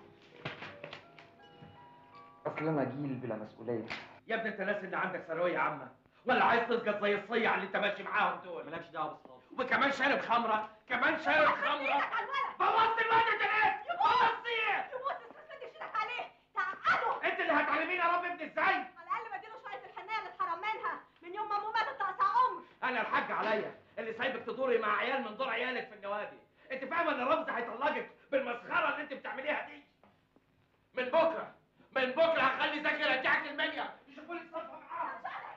اصل انا جيل بلا مسؤوليه يا ابني انت ناس ان عندك ثانويه عامه ولا عايز تسقط زي الصيع اللي انت ماشي معاهم دول مالكش دعوه باصحابك وكمان شارب خمره كمان شارب خمره بوظت الواد انت ليه؟ بوظت ايه؟ انت اللي هتعلميني اربي ابني ازاي؟ على الاقل بديله شويه الحنيه اللي اتحرم منها من يوم ما امه ماتت تقطع عمر انا الحاج عليا اللي سايبك تدوري مع عيال من دور عيالك في النوادي انت فاهمه ان رمزي هيطلقك بالمسخره اللي انت بتعمليها دي من بكره من بكره هخلي زكي يرجعك المنيا يشوفوا لك صفه معاهم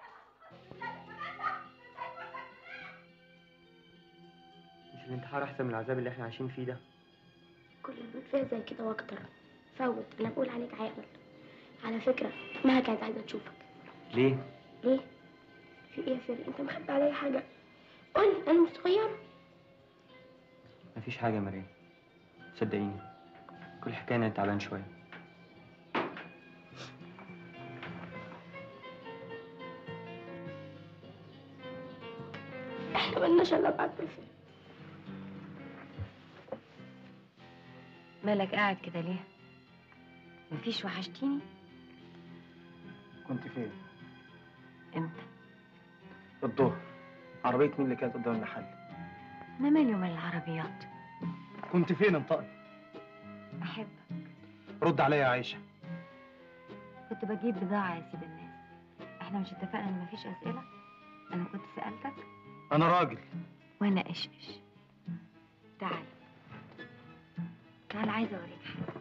مش الانتحار احسن من العذاب اللي احنا عايشين فيه ده كل البيوت فيها زي كده واكتر فوت انا بقول عليك عاقل على فكرة ما كانت عايزة تشوفك ليه ليه؟ في ايه يا فري انت مخبي عليا حاجة قولي انا مش صغيرة مفيش حاجه يا مريم صدقيني كل حكايه انا تعبان شويه احنا ملناش الا بعض بالفعل مالك قاعد كده ليه مفيش وحشتيني كنت فين امتى الظهر عربيه مين اللي كانت قدام المحل ما مالي ومال العربيات كنت فين انطقي بحبك رد عليا يا عايشه كنت بجيب بضاعة يا سيد الناس احنا مش اتفقنا ان مفيش اسئلة انا كنت سألتك انا راجل وانا اشقش تعال تعال عايزة اوريك حاجة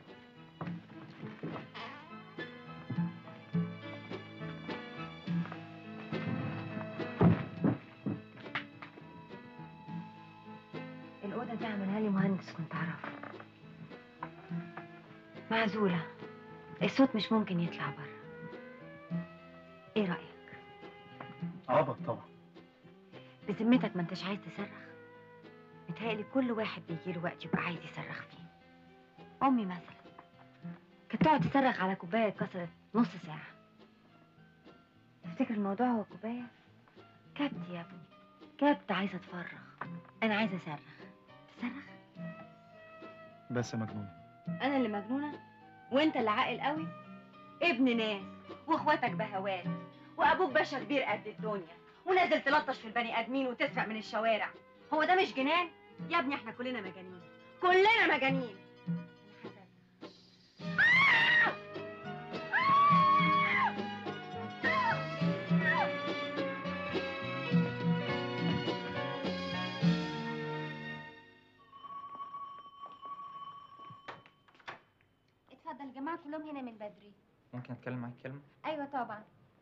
الأوضة دي عملها لي مهندس كنت أعرفه معزولة الصوت مش ممكن يطلع بره ايه رأيك؟ عبط طبعا بذمتك ما انتش عايز تصرخ متهيألي كل واحد بيجيله وقت يبقى عايز يصرخ فيه أمي مثلا كانت تقعد تصرخ على كوباية اتكسرت نص ساعة تفتكر الموضوع هو كوباية؟ كبت يا ابني كبت عايزة تفرغ أنا عايزة أصرخ تصرخ؟ بس يا مجنون أنا اللي مجنونة وأنت اللي عاقل قوي ابن ناس واخواتك بهوات وأبوك باشا كبير قد الدنيا ونازل تلطش في البني آدمين وتسرق من الشوارع هو ده مش جنان؟ يا ابني احنا كلنا مجانين كلنا مجانين اتفضل الجماعة كلهم هنا من بدري ممكن اتكلم معاك كلمه أيوة طبعا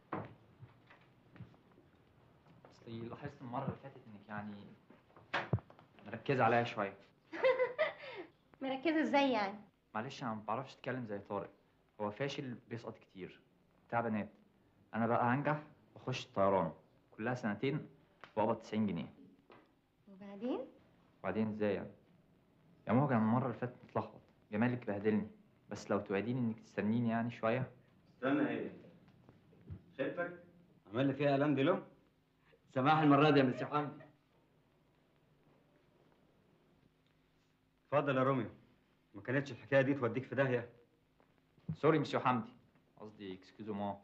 اصلي لاحظت المره اللي فاتت انك يعني مركزه عليا شويه مركزة ازاي يعني معلش انا ما بعرفش اتكلم زي طارق هو فاشل بيسقط كتير بتاع بنات انا بقى هنجح واخش الطيران كلها سنتين واقبض 90 جنيه وبعدين وبعدين ازاي يعني يا موجة انا المره اللي فاتت متلخبط جمالك بهدلني بس لو توعديني انك تستنيني يعني شويه استنى ايه خيبتك عمل لي فيها قلم دي له سماح المرة دي يا مستر حمدي اتفضل يا روميو ما كانتش الحكايه دي توديك في داهيه سوري مسيو حمدي قصدي اكسكيوزو موا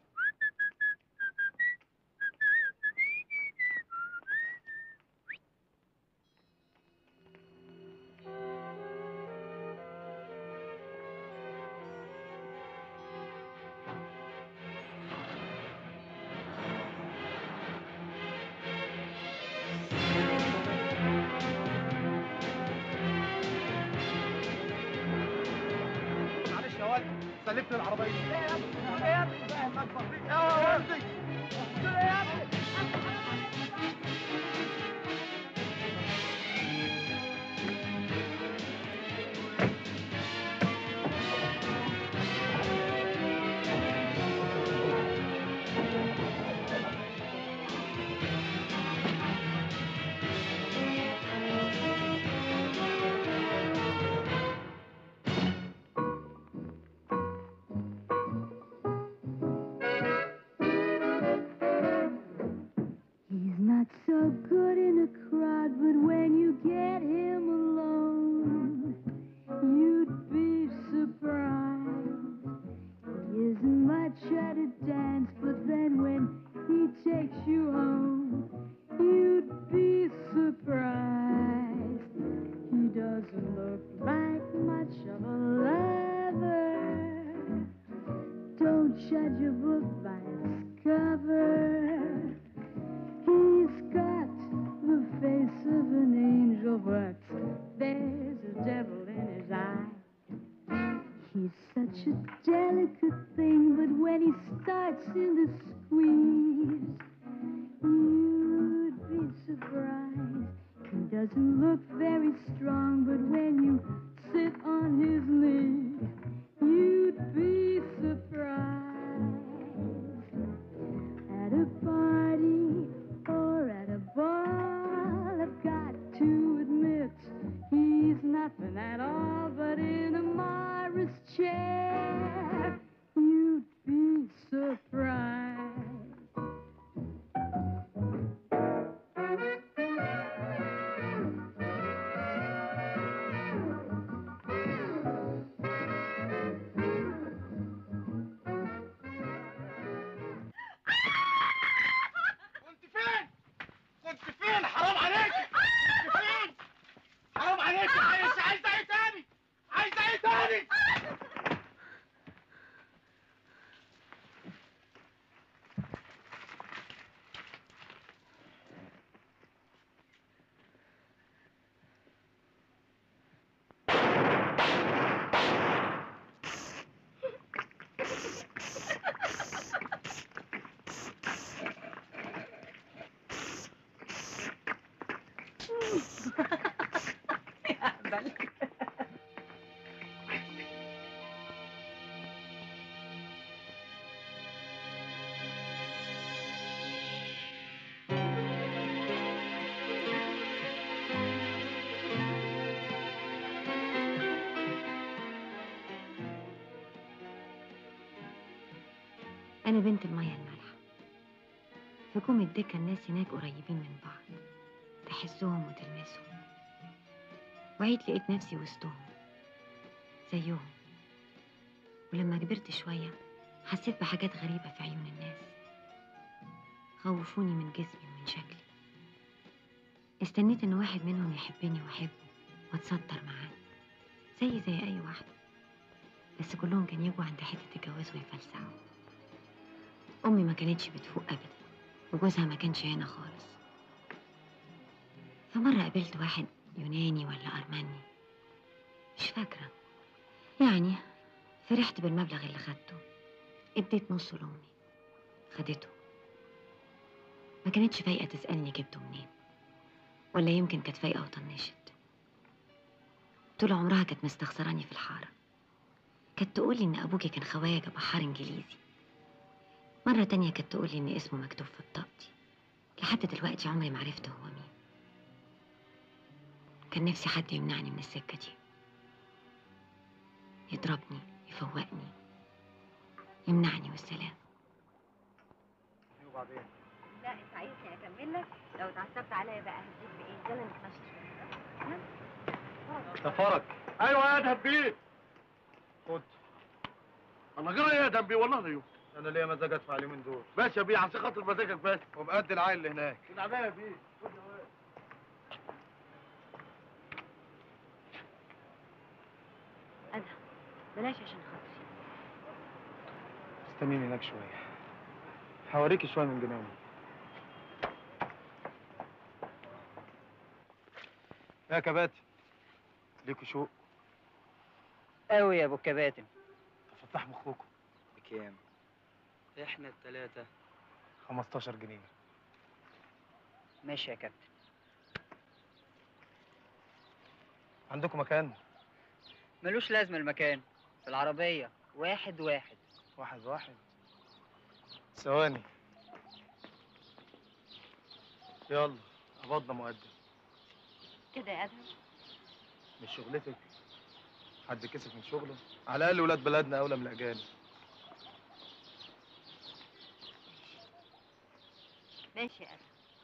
معلش يا ولد سلفت العربية ايه يا ابني ايه يا ابني فاهم مطبخ فيك يا ولدي ايه يا ابني He's not so good in a crowd, but when you get him alone, you'd be surprised. He isn't much at a dance, but then when he takes you home, you'd be surprised. He doesn't look like much of a lover. Don't judge a book by its cover. He's got the face of an angel, but there's a devil in his eye. He's such a delicate thing, but when he starts in to squeeze, you'd be surprised. He doesn't look very strong, but when you sit on his knee, you'd be surprised. At a party or at a ball, I've got to admit he's nothing at all but in a Morris chair. You'd be surprised. أنا بنت المية المالحة في كوم الدكة الناس هناك قريبين من بعض تحسهم وتلمسهم وعيت لقيت نفسي وسطهم زيهم ولما كبرت شوية حسيت بحاجات غريبة في عيون الناس خوفوني من جسمي ومن شكلي استنيت إن واحد منهم يحبني وأحبه وأتستر معاه زي زي أي واحدة بس كلهم كانوا يجوا عند حتة الجواز ويفلسعوا أمي ما كانتش بتفوق أبدا وجوزها ما كانش هنا خالص فمرة قابلت واحد يوناني ولا أرمني مش فاكرة يعني فرحت بالمبلغ اللي خدته اديت نصه لأمي خدته ما كانتش فايقة تسألني جبته منين ولا يمكن كانت فايقة وطنشت طول عمرها كانت مستخسراني في الحارة كانت تقولي إن أبوكي كان خواجة بحار إنجليزي مرة تانية كانت تقولي إن اسمه مكتوب في بطاقتي لحد دلوقتي عمري ما عرفت هو مين كان نفسي حد يمنعني من السكة دي يضربني يفوقني يمنعني والسلام وبعدين لا انت عايزني اكمل لك لو اتعصبت عليا بقى هديك بايه يلا نتمشى شويه سفرك ايوه يا دبي خد انا جرى ايه يا دبي والله لا يوم انا ليا مزاج ادفع اليومين دول ماشي يا بيه عشان خاطر مزاجك بس وبقد العيل اللي هناك تعبان يا بيه خد يا واد. أدهم بلاش عشان خاطري استنيني هناك شويه هوريكي شويه من جناني يا كباتي ليكوا شوق قوي يا ابو الكباتن فتح مخكم بكام احنا التلاتة 15 جنيه ماشي يا كابتن عندكم مكان ملوش لازمة المكان في العربية واحد واحد واحد واحد ثواني يلا قبضنا مقدم كده يا ادهم مش شغلتك حد كسف من شغله على الاقل ولاد بلدنا اولى من الاجانب ماشي يا ادهم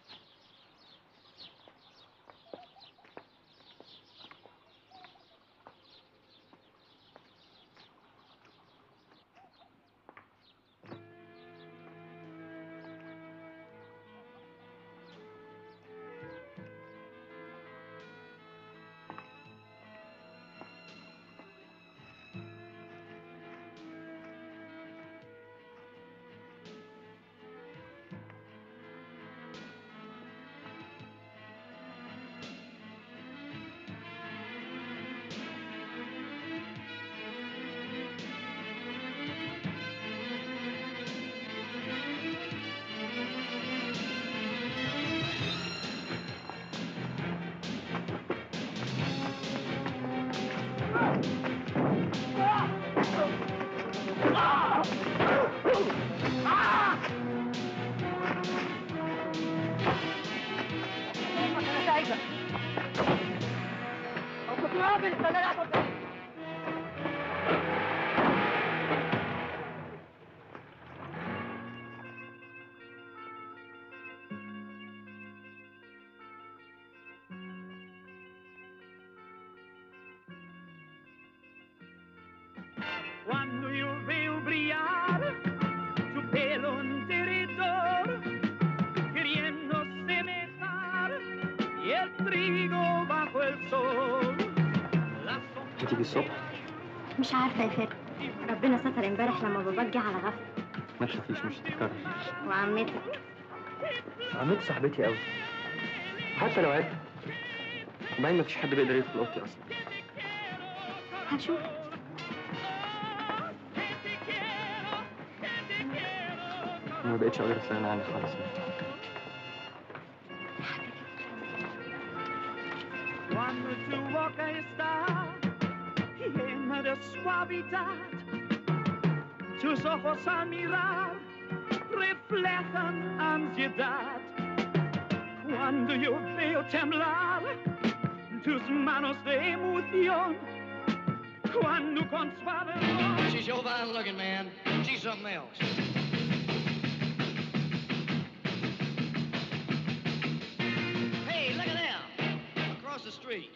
Cuando yo veo brillar tu pelo en derredor, queriendo semejar y el trigo bajo el sol. هتيجي الصبح مش عارفة يا فاتن ربنا ستر امبارح لما باباك جه على غفلة ما تخافيش مش هتتكرر وعمتك عمتي صاحبتي قوي حتى لو عرفت وبعدين مفيش حد بيقدر يدخل اوضتي اصلا هشوف ما بقتش اقدر استغنى عنك خالص Cuando tu boca está llena de suavidad, tus ojos al mirar reflejan ansiedad. Cuando yo veo temblar tus manos de emoción, cuando con suave voz She's your fine looking, man. She's something else. Hey, look at them. Across the street.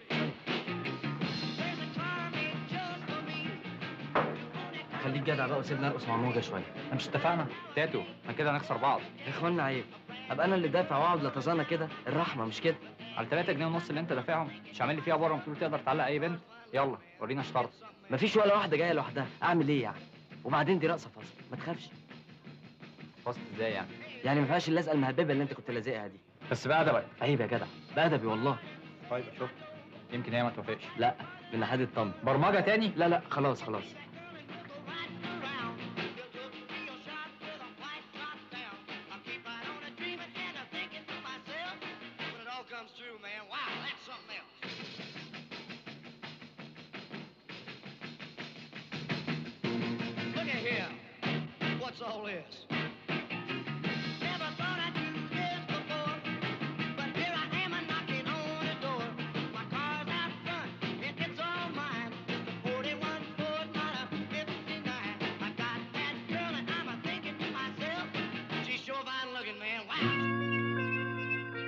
خليك جدع بقى وسيبنا نرقص مع موجة شوية احنا مش اتفقنا تاتو احنا كده هنخسر بعض يا اخوانا عيب ابقى انا اللي دافع واقعد لتزانة كده الرحمة مش كده على 3 جنيه ونص اللي انت دافعهم مش عامل لي فيها بره وتقول تقدر تعلق اي بنت يلا ورينا شطارتك مفيش ولا واحدة جاية لوحدها اعمل ايه يعني وبعدين دي رقصة فاصل ما تخافش فاصل ازاي يعني يعني ما فيهاش اللزقة المهببة اللي انت كنت لازقها دي بس بأدبك عيب يا جدع بأدبي والله طيب شوف يمكن هي ما توافقش لا من ناحية الطم برمجة تاني لا لا خلاص خلاص When it all comes through, man, wow, that's something else. Look at here. What's all this? Never thought I'd do this before, but here I am a knocking on the door. My car's out front, and it's all mine. It's a 41 Ford, not a 59. I got that girl, and I'm a thinking to myself, she's sure fine looking, man. Wow.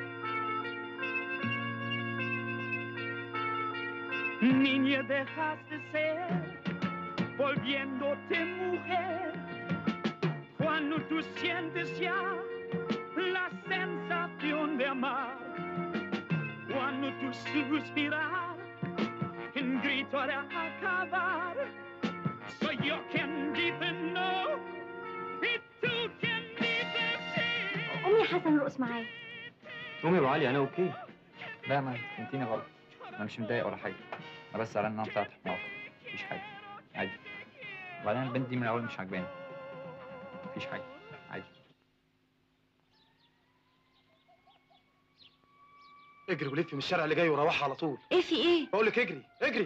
Niña, dejas de ser, volviéndote mujer. Cuando tú sientes ya la sensación de amar. Cuando tú suspirar, en grito de acabar. Soy yo quien dice no, y tú quien dice sí. قومي يا حسن رقص معايا قومي يا ابو علي انا اوكي لا ما فهمتيني غلط انا مش متضايق ولا حاجه انا بس زعلان انها طلعت حمار مفيش حاجه عادي وبعدين البنت دي من الاول مش عاجباني مفيش حاجه عادي اجري ولفي من الشارع اللي جاي وروحها على طول ايه في ايه بقول لك اجري اجري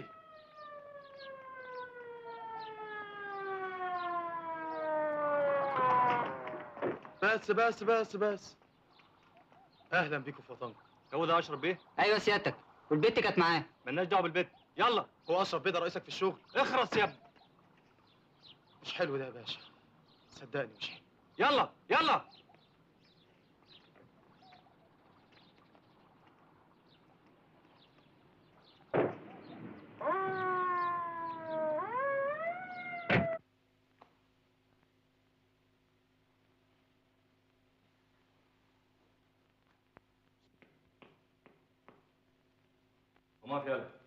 بس بس بس بس اهلا بيكم في وطنكم هو ده اشرف بيه ايوه سيادتك والبت كانت معاه مالناش دعوه بالبيت يلا هو اشرف بيه ده رئيسك في الشغل اخرس يا ابني مش حلو ده يا باشا صدقني مش حلو يلا يلا وما في يلا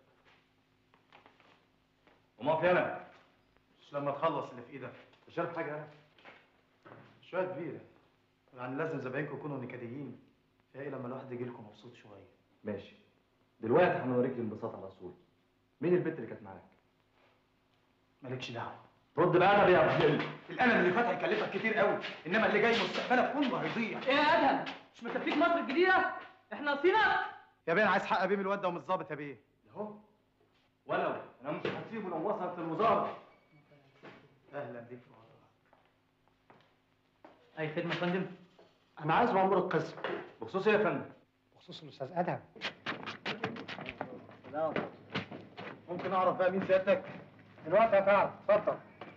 وما في يلا مش لما تخلص اللي في ايدك شرب حاجه انا شويه كبيره يعني لازم زباينكم يكونوا نكديين فيها ايه لما الواحد يجي لكم مبسوط شويه ماشي دلوقتي هنوريك الانبساط على اصول مين البنت اللي كانت معاك مالكش دعوه رد بقى يا ابو القلم اللي فات هيكلفك كتير قوي انما اللي جاي مستقبلك كله هيضيع ايه يا ادهم مش مكفيك مصر الجديده احنا ناقصينك يا بيه انا عايز حق بيه من الواد ده ومش ظابط يا بيه اهو ولو انا مش هسيبه لو وصلت الوزاره اهلا بيك في وطنك اي خدمه يا فندم انا عايز مأمور القسم بخصوص ايه يا فندم بخصوص الاستاذ ادهم لا ممكن اعرف بقى مين سيادتك دلوقتي هتعرف اتفضل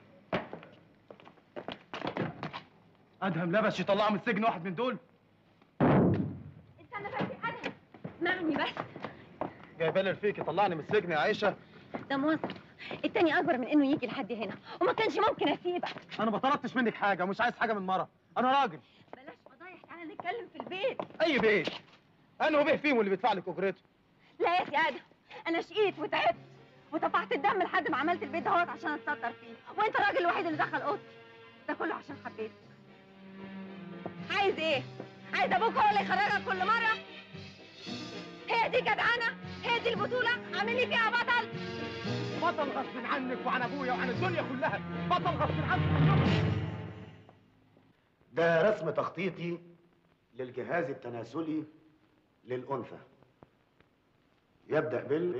ادهم لبش يطلعه من السجن واحد من دول استنى بس يا ادهم اسمعني بس جايبه لي رفيق يطلعني من السجن يا عيشه ده موظف التاني اكبر من انه يجي لحد هنا وما كانش ممكن اسيبك انا ما طلبتش منك حاجه ومش عايز حاجه من مره انا راجل بلاش فضايح تعالى نتكلم في البيت اي بيت انا وبيه فيهم اللي بيدفع لك اجرته لا يا سي ادهم انا شقيت وتعبت وطفحت الدم لحد ما عملت البيت دهوت عشان اتستر فيه وانت الراجل الوحيد اللي دخل اوضتي ده كله عشان حبيتك عايز ايه عايز ابوك هو اللي يخرجك كل مره هي دي جدعنه هي دي البطوله عامل لي فيها بطل بطل غصب عنك وعن ابويا وعن الدنيا كلها بطل غصب عنك ده رسم تخطيطي للجهاز التناسلي للأنثى يبدأ بال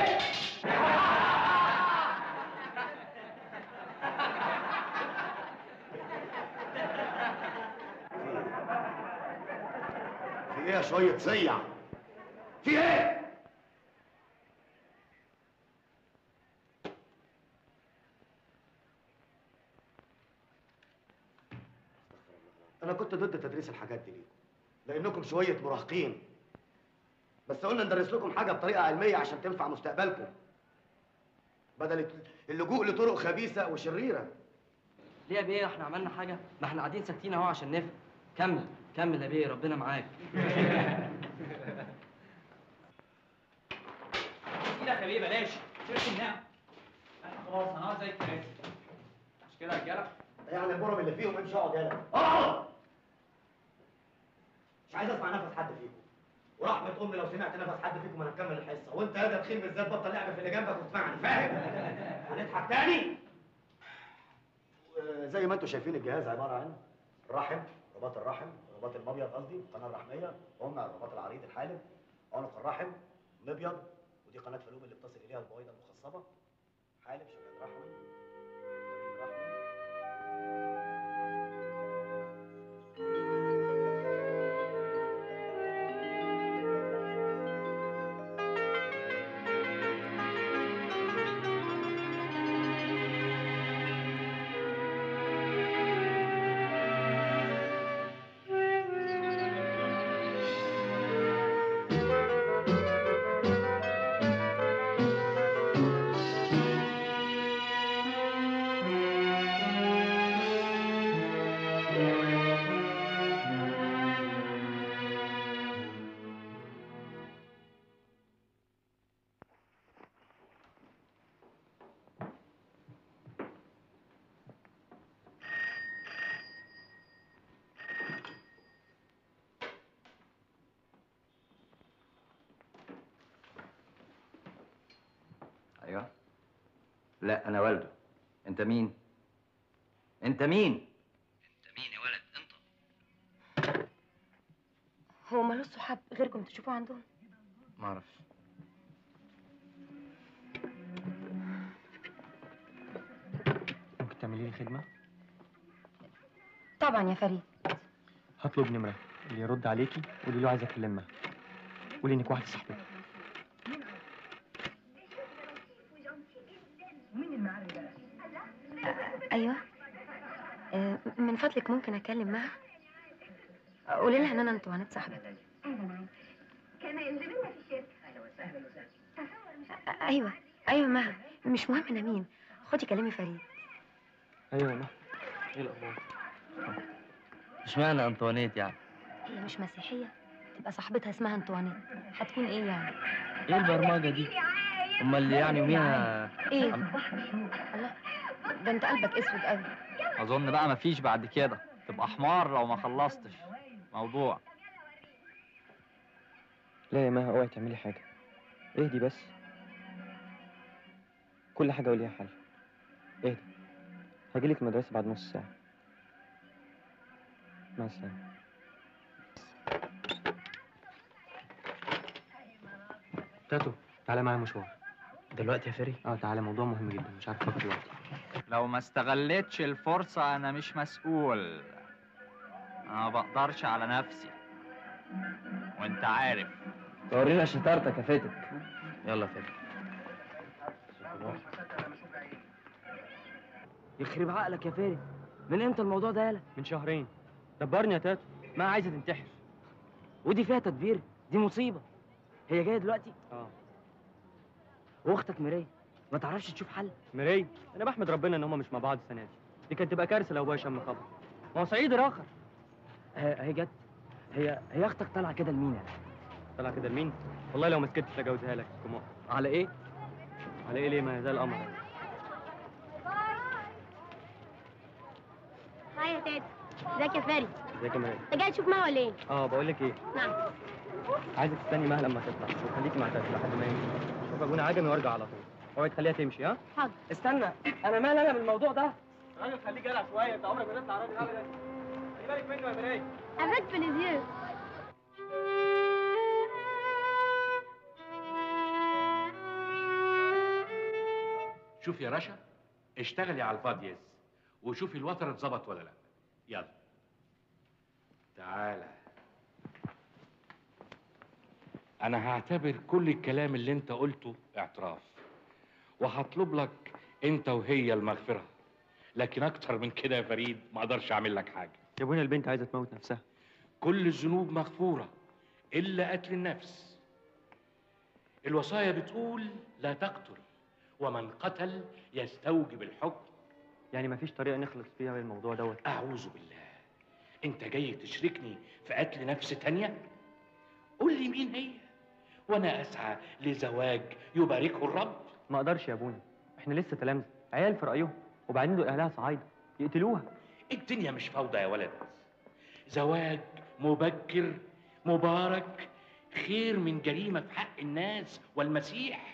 في ايه يا شوية صيع؟ في ايه؟ أنا كنت ضد تدريس الحاجات دي ليكم لأنكم شوية مراهقين بس قلنا ندرس لكم حاجة بطريقة علمية عشان تنفع مستقبلكم بدل اللجوء لطرق خبيثة وشريرة ليه يا بيه احنا عملنا حاجه ما احنا قاعدين ساكتين اهو عشان نفهم كمل كمل يا بيه ربنا معاك ايدك يا بيه بلاش شرك النعم احنا خلاص هنقعد زي الكراسي مش كده يا رجاله يعني البرم اللي فيهم امشي اقعد يلا اقعد مش عايز اسمع نفس حد فيكم ورحمة أمي لو سمعت نفس حد فيكم أنا هكمل الحصة وأنت يا ده تخيل بالذات بطل لعب في اللي جنبك واسمعني فاهم؟ هنضحك تاني؟ و- زي ما أنتم شايفين الجهاز عبارة عن رحم رباط الرحم الرباط المبيض قصدي القناة الرحمية قمع الرباط العريض الحالب عنق الرحم مبيض ودي قناة فلوم اللي بتصل إليها البويضة المخصبة حالب شباب رحمي وريد رحمي ايوه لا انا والده انت مين انت مين هو ملوش صحاب غيركم تشوفوه عندهم ما اعرفش ممكن تعملي لي خدمه طبعا يا فريد هطلب نمره اللي يرد عليكي قولي له عايز اكلمها قولي انك واحده صاحبتي ايوه آه، من فضلك ممكن اتكلم معها قولي لها ان انا انطوانيت صاحبتك كان يلزمنا في الشركة أهلا وسهلا آه، ايوه ايوه معها مش مهم انا مين خدي كلمي فريد ايوه ما ايه الاخبار اشمعنى انطوانيت يعني هي مش مسيحيه تبقى صاحبتها اسمها انطوانيت هتكون ايه يعني ايه البرمجه دي امال اللي يعني يوميها ايه الله ده انت قلبك اسود قوي اظن بقى مفيش بعد كده تبقى حمار لو ما خلصتش موضوع لا يا مها اوعي تعملي حاجه اهدي بس كل حاجه وليها حل اهدي هجيلك المدرسه بعد نص ساعه مع السلامه تاتو تعالى معايا مشوار دلوقتي يا فري اه تعالى موضوع مهم جدا مش عارف افكر دلوقتي لو ما استغلتش الفرصة أنا مش مسؤول أنا ما بقدرش على نفسي وأنت عارف ورينا شطارتك يا فتك يلا يا فتك يخرب عقلك يا فارس من امتى الموضوع ده يالا من شهرين دبرني يا تاتو ما عايزه تنتحر ودي فيها تدبير دي مصيبه هي جايه دلوقتي اه واختك ميريه ما تعرفش تشوف حل مري انا بحمد ربنا ان هما مش مع بعض السنه دي دي كانت تبقى كارثه لو ابويا شم خبر ما هو صعيدي راخر هي هي جت هي هي اختك طالعه كده لمين يعني طلع كده لمين والله لو ما سكتش اجوزها لك كمان على ايه على ايه ليه ما هي زي القمر هاي يا تيتا ازيك يا فارس ازيك يا مري انت جاي تشوف معاه ولا ايه؟ اه بقول لك ايه نعم عايزك تستني مها لما تطلع وخليكي مع تاتو لحد ما يمشي شوف ابونا عجمي وارجع على طول اوعي تخليها تمشي ها حاضر استنى انا مالي انا بالموضوع ده راجل خليك جدع شويه انت عمرك ما تطلع راجل ابدا خلي بالك منه يا مري افيك بليزير شوفي يا رشا اشتغلي على الفاديز وشوفي الوتر اتظبط ولا لا يلا تعالى انا هعتبر كل الكلام اللي انت قلته اعتراف وهطلب لك انت وهي المغفره لكن اكتر من كده يا فريد ما اقدرش اعمل لك حاجه يا ابونا البنت عايزه تموت نفسها كل الذنوب مغفوره الا قتل النفس الوصايا بتقول لا تقتل ومن قتل يستوجب الحكم يعني مفيش طريقه نخلص فيها من الموضوع دوت اعوذ بالله انت جاي تشركني في قتل نفس تانية قول لي مين هي وانا اسعى لزواج يباركه الرب ما اقدرش يا ابونا احنا لسه تلامذه عيال في رايهم وبعدين دول اهلها صعايده يقتلوها الدنيا مش فوضى يا ولد زواج مبكر مبارك خير من جريمة في حق الناس والمسيح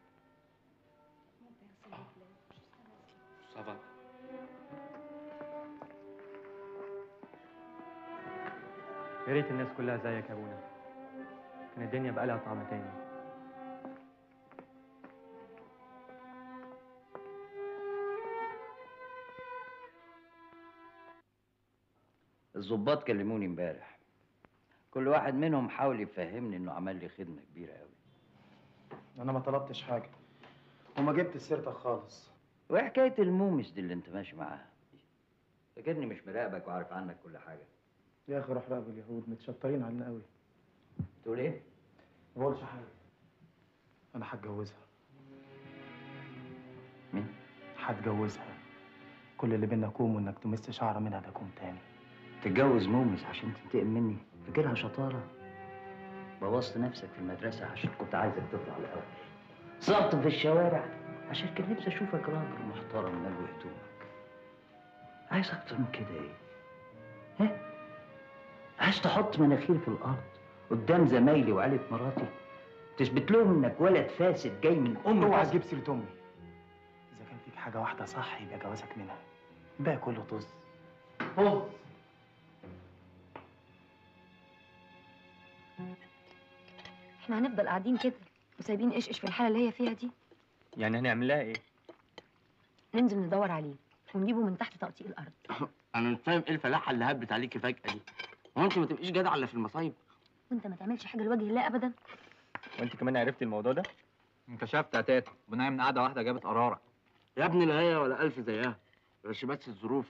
آه. صبر يا ريت الناس كلها زيك يا ابونا كان الدنيا بقى لها طعم تاني الظباط كلموني امبارح كل واحد منهم حاول يفهمني انه عمل لي خدمه كبيره قوي انا ما طلبتش حاجه وما جبت سيرتك خالص وايه حكايه المومس دي اللي انت ماشي معاها فاكرني مش مراقبك وعارف عنك كل حاجه يا اخي روح راقب اليهود متشطرين علينا قوي تقول ايه ما بقولش حاجه انا هتجوزها مين هتجوزها كل اللي بينا كوم وانك تمس شعره منها ده كوم تاني تتجوز مومس عشان تنتقم مني فاكرها شطاره بوظت نفسك في المدرسه عشان كنت عايزك تطلع الاول صرت في الشوارع عشان كان نفسي اشوفك راجل محترم نلوي هدومك عايز اكتر من كده ايه ها عايز تحط مناخير في الارض قدام زمايلي وعيلة مراتي تثبت لهم انك ولد فاسد جاي من ام اوعى فاسد. تجيب سيره امي اذا كان فيك حاجه واحده صح يبقى جوازك منها الباقي كله طز طز احنا هنفضل قاعدين كده وسايبين ايش ايش في الحاله اللي هي فيها دي يعني هنعمل لها ايه ننزل ندور عليه ونجيبه من تحت تقطيع الارض انا مش فاهم ايه الفلاحه اللي هبت عليكي فجاه دي هو انت ما تبقيش جدع الا في المصايب وانت ما تعملش حاجه لوجه الله ابدا وانت كمان عرفتي الموضوع ده انكشفت يا تاتا بناية من قعده واحده جابت قراره يا ابني لا هي ولا الف زيها بس بس الظروف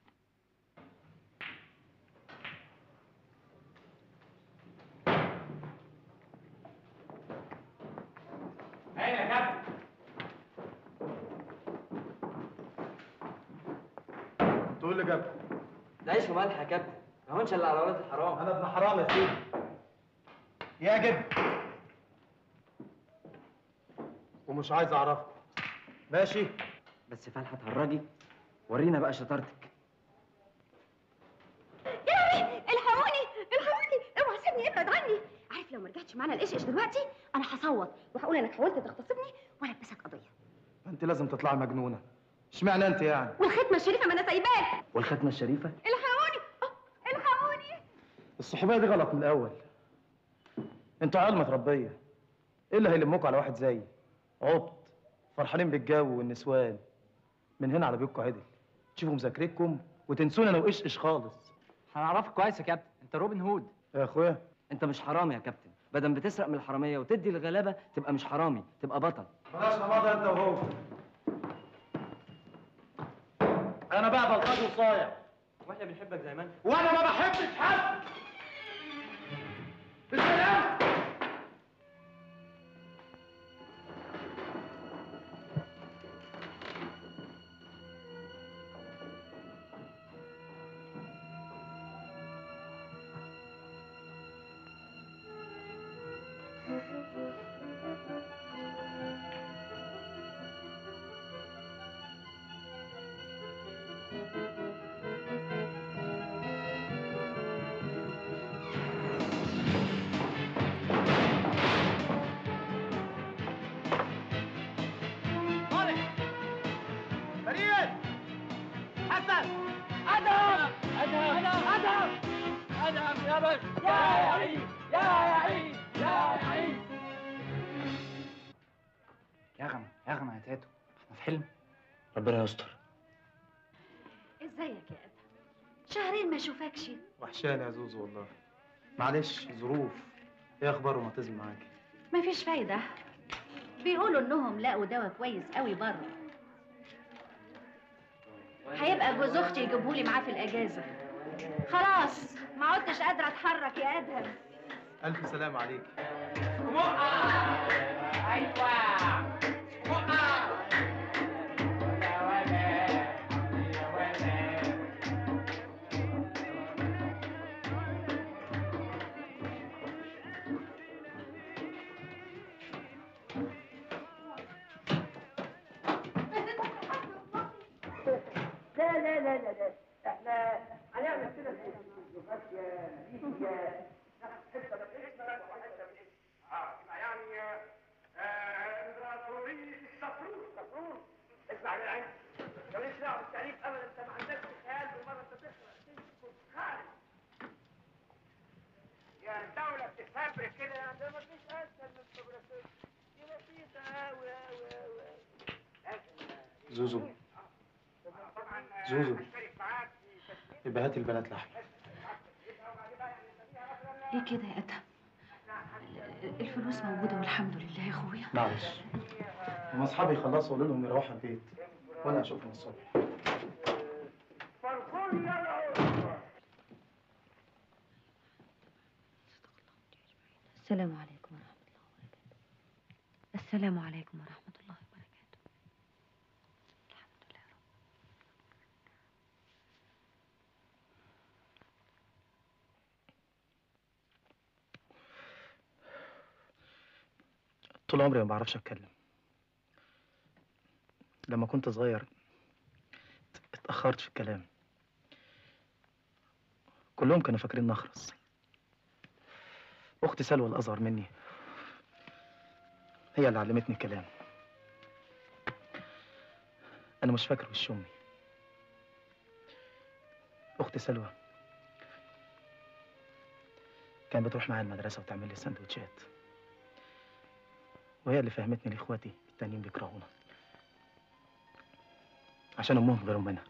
اين يا كابتن تقول لي جاب ده عيش وملح يا كابتن ما هونش الا على ولاد الحرام انا ابن حرام يا سيدي يا جد ومش عايز اعرفك ماشي بس فالحه اتهرجي ورينا بقى شطارتك يا لهوي الحقوني الحقوني اوعى سيبني ابعد عني عارف لو ما رجعتش معانا الايش ايش دلوقتي انا هصوت وهقول انك حاولت تغتصبني والبسك قضيه انت لازم تطلعي مجنونه اشمعنى انت يعني والختمه الشريفه ما انا سايباك والختمه الشريفه الحقوني آه، الحقوني الصحوبيه دي غلط من الاول انتوا عيال متربيه ايه اللي هيلموكوا على واحد زيي عبط فرحانين بالجو والنسوان من هنا على بيتكم عدل تشوفوا مذاكرتكم وتنسوني انا وايش ايش خالص هنعرفك كويس يا كابتن انت روبن هود يا اخويا انت مش حرامي يا كابتن بدل بتسرق من الحراميه وتدي الغلابه تبقى مش حرامي تبقى بطل بلاش نماضي انت وهو انا بقى بلطجي وصايع واحنا بنحبك زي ما انت وانا ما بحبش حد بالسلام طارق فريد حسن ادهم ادهم ادهم ادهم يا بش يا يعيد يا يعيد يا يعيد يا غم يا غم يا تاتو احنا في حلم ربنا يستر ازيك يا ادهم شهرين ما اشوفكش وحشاني يا زوزو والله معلش ظروف ايه اخبار روماتيزم معاكي مفيش فايده بيقولوا انهم لقوا دواء كويس قوي بره هيبقى جوز اختي يجيبهولي معاه في الاجازه خلاص ما عدتش قادره اتحرك يا ادهم الف سلام عليك لا لا لا لا لا احنا هنعمل كده في ماشية ليبيا ناخد حتة من اسمك وحتة من اسمك اه يبقى يعني آه، امبراطورية الصفرون صفرون اسمع يا عين ماليش دعوة بالتعريف ابدا انت ما عندكش خيال بالمرة انت تقرا تسكت خالص يعني الدولة بتفبرك كده ده ما فيش اسهل من الفبركات دي بسيطة اوي اوي اوي اوي زوزو زوزو يبقى هاتي البنات لحم ليه كده يا ادهم الفلوس موجوده والحمد لله يا اخويا معلش هما اصحابي يخلصوا قولوا لهم يروحوا البيت وانا اشوفهم الصبح السلام عليكم ورحمة الله وبركاته السلام عليكم ورحمة الله وبركاته طول عمري ما بعرفش اتكلم لما كنت صغير اتأخرت في الكلام كلهم كانوا فاكرين نخرس أختي سلوى الأصغر مني هي اللي علمتني الكلام أنا مش فاكر وش أمي أختي سلوى كانت بتروح معايا المدرسة وتعمل لي سندوتشات وهي اللي فهمتني لإخواتي التانيين بيكرهونا عشان أمهم غير أمنا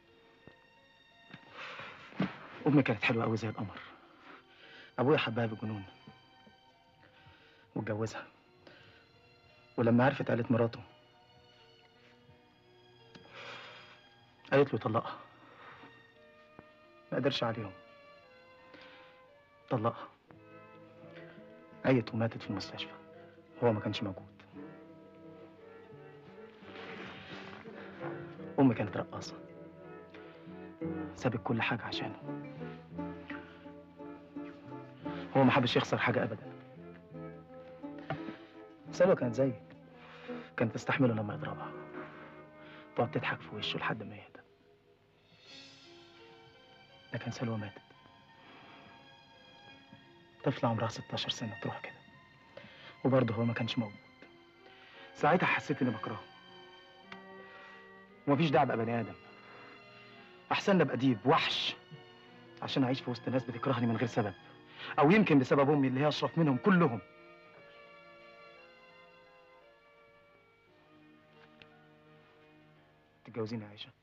أمي كانت حلوة أوي زي القمر أبويا حبها بجنون واتجوزها ولما عرفت عيلة مراته قالت له طلقها ما قدرش عليهم طلقها عيت وماتت في المستشفى هو ما كانش موجود أمي كانت رقاصة سابت كل حاجة عشانه هو ما حبش يخسر حاجة أبدا سلوى كانت زيك كانت تستحمله لما يضربها تقعد تضحك في وشه لحد ما يهدى لكن سلوى ماتت طفلة عمرها 16 سنة تروح كده وبرضه هو ما كانش موجود ساعتها حسيت اني بكرهه ومفيش داعي ابقى بني ادم احسن لي ابقى ديب وحش عشان اعيش في وسط ناس بتكرهني من غير سبب او يمكن بسبب امي اللي هي اشرف منهم كلهم تتجوزيني يا عائشه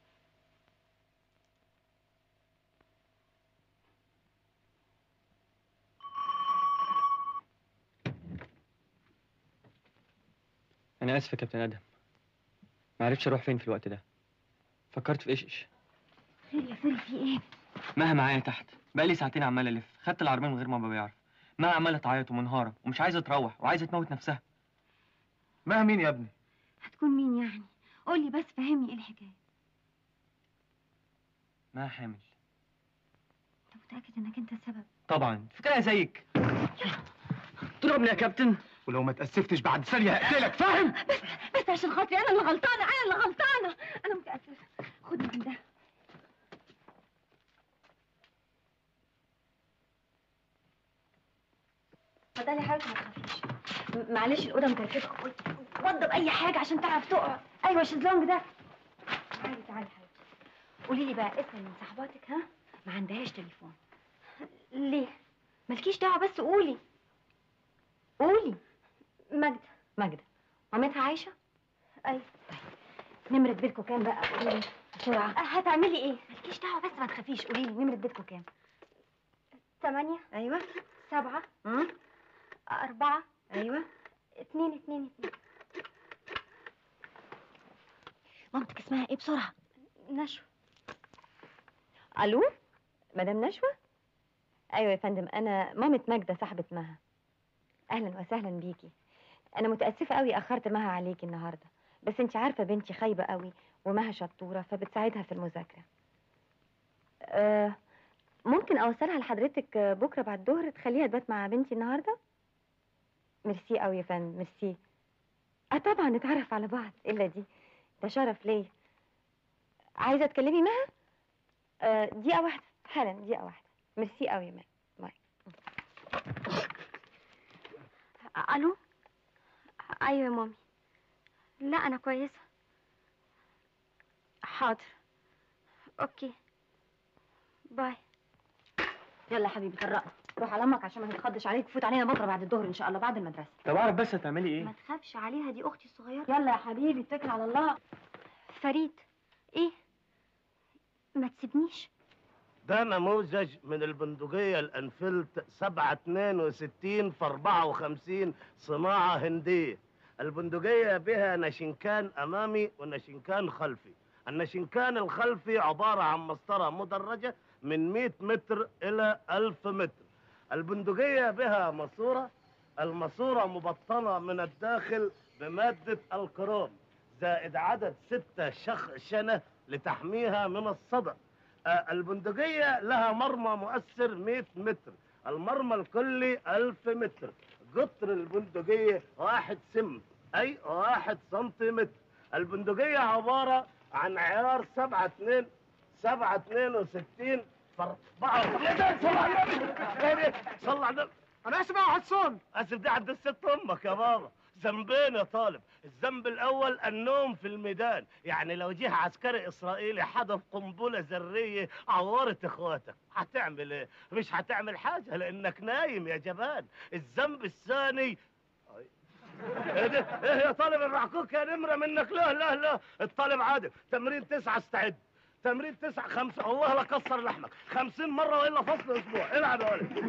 انا اسف يا كابتن ادهم ما عرفتش اروح فين في الوقت ده فكرت في ايش خير يا فيل في ايه مها معايا تحت بقالي ساعتين عمال الف خدت العربيه من غير ما بابا يعرف مها عماله تعيط ومنهاره ومش عايزه تروح وعايزه تموت نفسها مها مين يا ابني هتكون مين يعني قولي بس فهمني ايه الحكايه مها حامل انت متاكد انك انت السبب طبعا فكرها زيك ضربني يا كابتن ولو ما تأسفتش بعد ثانية هقتلك فاهم؟ بس عشان خاطري انا اللي غلطانه انا اللي غلطانه انا متاسفه خدني من ده اتفضلي يا حبيبتي ما تخافيش م- معلش الاوضه مكركبه وضب اي حاجه عشان تعرف تقع ايوه الشезлونج ده تعالي تعالي يا حبيبتي قولي لي بقى اسال من صاحباتك ها ما عندهاش تليفون ليه مالكيش دعوه بس قولي قولي ماجدة ماجدة مامتها عايشة؟ أيوة طيب نمرة بيتكم كام بقى قولي لي بسرعة هتعملي ايه؟ مالكيش دعوة بس ما تخافيش قولي لي نمرة بيتكم كام؟ ثمانية ايوه سبعة امم أربعة ايوه اتنين اتنين اتنين مامتك اسمها ايه بسرعة؟ نشوى الو مدام نشوى ايوه يا فندم انا مامة ماجدة صاحبة مها اهلا وسهلا بيكي انا متاسفه قوي اخرت مها عليكي النهارده بس انت عارفه بنتي خايبه قوي ومها شطوره فبتساعدها في المذاكره أه ممكن اوصلها لحضرتك آه، بكره بعد الظهر تخليها تبات مع بنتي النهارده ميرسي قوي يا فندم ميرسي اه طبعا نتعرف على بعض الا دي ده شرف ليا عايزه تكلمي مها آه، دقيقه واحده حالا دقيقه واحده ميرسي قوي يا مها باي الو ايوه يا مامي لا انا كويسه حاضر اوكي باي يلا يا حبيبي طرقنا روح على امك عشان ما تتخضش عليك فوت علينا بكره بعد الظهر ان شاء الله بعد المدرسه طب اعرف بس هتعملي ايه ما تخافش عليها دي اختي الصغيره يلا يا حبيبي اتكل على الله فريد ايه ما تسيبنيش ده نموذج من البندقية الأنفلت 762 في 54 صناعة هندية البندقية بها نشنكان أمامي ونشنكان خلفي النشنكان الخلفي عبارة عن مسطرة مدرجة من 100 متر إلى 1000 متر البندقية بها ماسورة الماسورة مبطنة من الداخل بمادة الكروم زائد عدد ستة شخشنة لتحميها من الصدى آه، البندقية لها مرمى مؤثر 100 متر المرمى الكلي 1000 متر قطر البندقية واحد سم أي واحد سنتيمتر البندقية عبارة عن عيار سبعة اتنين سبعة اتنين وستين فأربعة صلى على النبي صلى على النبي أنا اسف يا حسون آسف دي عند الست أمك يا بابا ذنبين يا طالب الذنب الأول النوم في الميدان يعني لو جه عسكري إسرائيلي حدف قنبلة ذرية عورت إخواتك هتعمل إيه؟ مش هتعمل حاجة لأنك نايم يا جبان الذنب الثاني ايه ده؟ ايه يا طالب الرعكوك يا نمرة منك لا لا لا الطالب عادل تمرين تسعة استعد تمرين تسعة خمسة والله لا كسر لحمك خمسين مرة وإلا فصل أسبوع العب يا ولد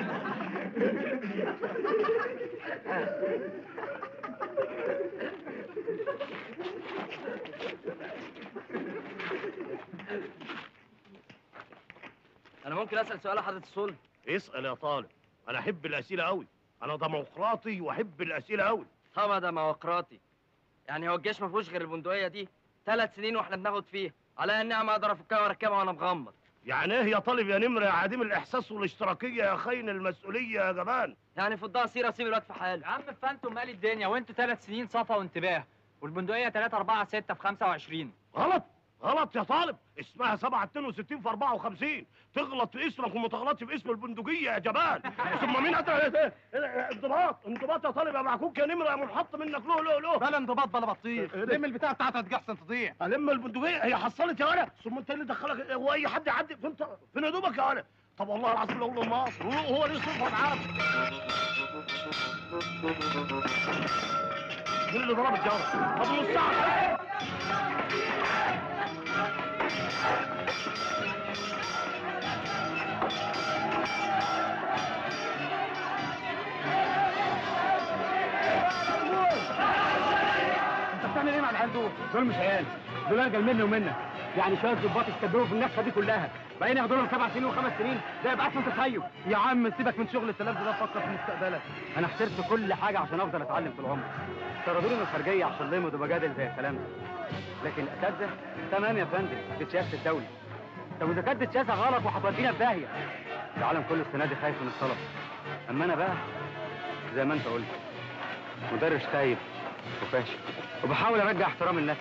انا ممكن اسال سؤال حضره الصلب اسأل يا طالب أنا أحب الأسئلة أوي أنا ديمقراطي وأحب الأسئلة أوي طبعا ده ديمقراطي يعني هو الجيش ما فيهوش غير البندقيه دي ثلاث سنين واحنا بناخد فيها على النعمه اقدر افكها واركبها وانا مغمض يعني ايه يا طالب يا نمرة يا عديم الإحساس والاشتراكية يا خاين المسؤولية يا جبان يعني فضها سيره سيب الواد في حاله يا عم فانتم مال الدنيا وانتوا ثلاث سنين صفا وانتباه والبندقيه 3 4 6 في 25 غلط غلط يا طالب اسمها 762 في 54 تغلط في اسمك وما تغلطش في اسم البندقية يا جبان ثم مين قتل ايه انضباط انضباط يا طالب يا معكوك يا نمرة يا منحط منك له له له بلا انضباط بلا بطيخ لم البتاع بتاعتك هتجحسن تضيع الم البندقية هي حصلت يا ولد ثم انت اللي دخلك هو اي حد يعدي فين فين هدومك يا ولد طب والله العظيم لو له مصر هو هو ليه صوت عربي مين اللي ضرب الجرس؟ طب نص ساعة انت بتعمل ايه مع العيال دول؟ دول مش عيال دول ارجل مني ومنك يعني شويه ظباط استبدلوا في النكسه دي كلها بقينا ياخدوا لهم سبع سنين وخمس سنين ده يبقى احسن تخيل يا عم سيبك من شغل التلف ده فكر في مستقبلك انا خسرت كل حاجه عشان افضل اتعلم طول عمري طردوني من الخارجيه عشان لموا مجادل زي الكلام ده لكن الاساتذه تمام يا فندم دي سياسه الدوله طب واذا كانت السياسه غلط وهتودينا في داهيه العالم كله السنه دي خايف من الطلب اما انا بقى زي ما انت قلت مدرس خايف وفاشل وبحاول ارجع احترام النفس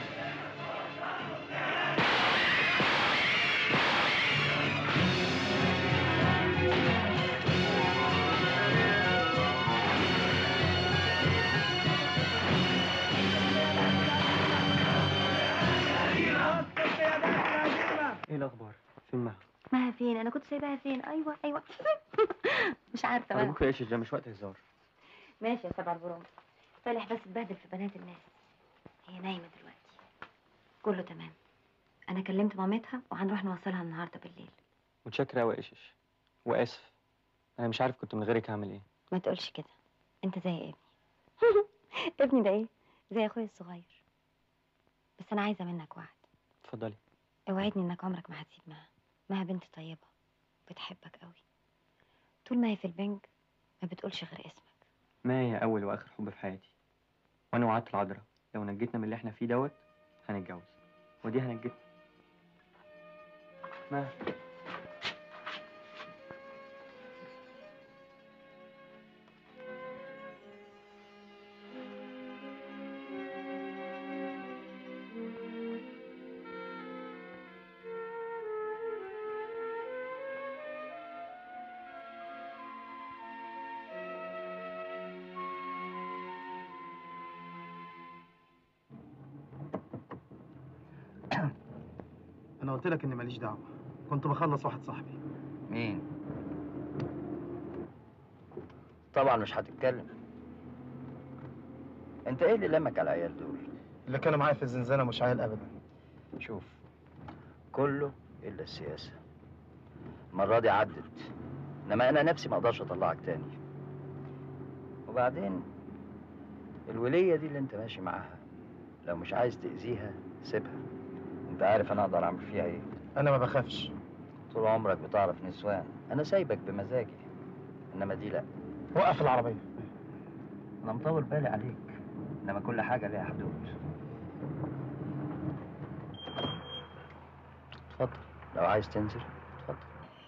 ايه الاخبار فين مها مها فين انا كنت سايباها فين ايوه ايوه مش عارفه بقى ارجوك يا ايش ده مش وقت هزار ماشي يا سبع البروم صالح بس اتبهدل في بنات الناس هي نايمه دلوقتي كله تمام انا كلمت مامتها وهنروح نوصلها النهارده بالليل متشكر قوي يا قشش واسف انا مش عارف كنت من غيرك هعمل ايه ما تقولش كده انت زي ابني ابني ده ايه زي اخويا الصغير بس انا عايزه منك وعد اتفضلي اوعدني انك عمرك ما هتسيب معاها معاها بنت طيبه بتحبك قوي طول ما هي في البنك ما بتقولش غير اسمك ما هي اول واخر حب في حياتي وانا وعدت العذراء لو نجيتنا من اللي احنا فيه دوت هنتجوز ودي هنجتنا ما انا قلت لك اني ماليش دعوه كنت بخلص واحد صاحبي مين؟ طبعا مش هتتكلم انت ايه اللي لمك على العيال دول؟ اللي كانوا معايا في الزنزانه مش عيال ابدا شوف كله الا السياسه المره دي عدت انما انا نفسي ما اقدرش اطلعك تاني وبعدين الوليه دي اللي انت ماشي معاها لو مش عايز تاذيها سيبها انت عارف انا اقدر اعمل فيها ايه انا ما بخافش طول عمرك بتعرف نسوان انا سايبك بمزاجي انما دي لا وقف العربيه انا مطول بالي عليك انما كل حاجه ليها حدود اتفضل لو عايز تنزل اتفضل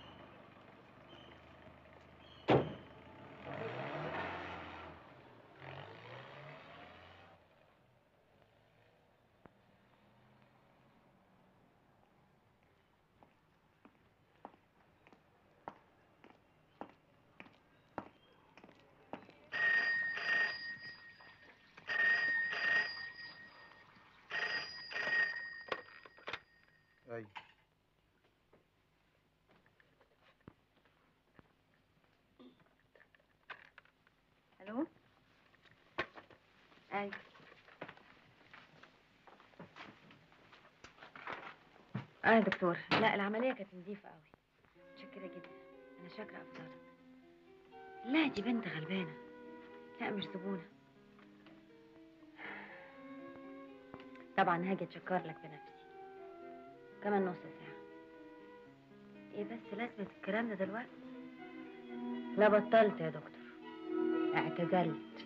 ايوه الو ايوه اه يا دكتور لا العمليه كانت نظيفه قوي متشكره جدا انا شاكره افضلك لا دي بنت غلبانه لا مش زبونه طبعا هاجي اتشكر لك بنفسي كمان نص ساعه ايه بس لازمه الكلام ده دلوقتي لا بطلت يا دكتور اعتزلت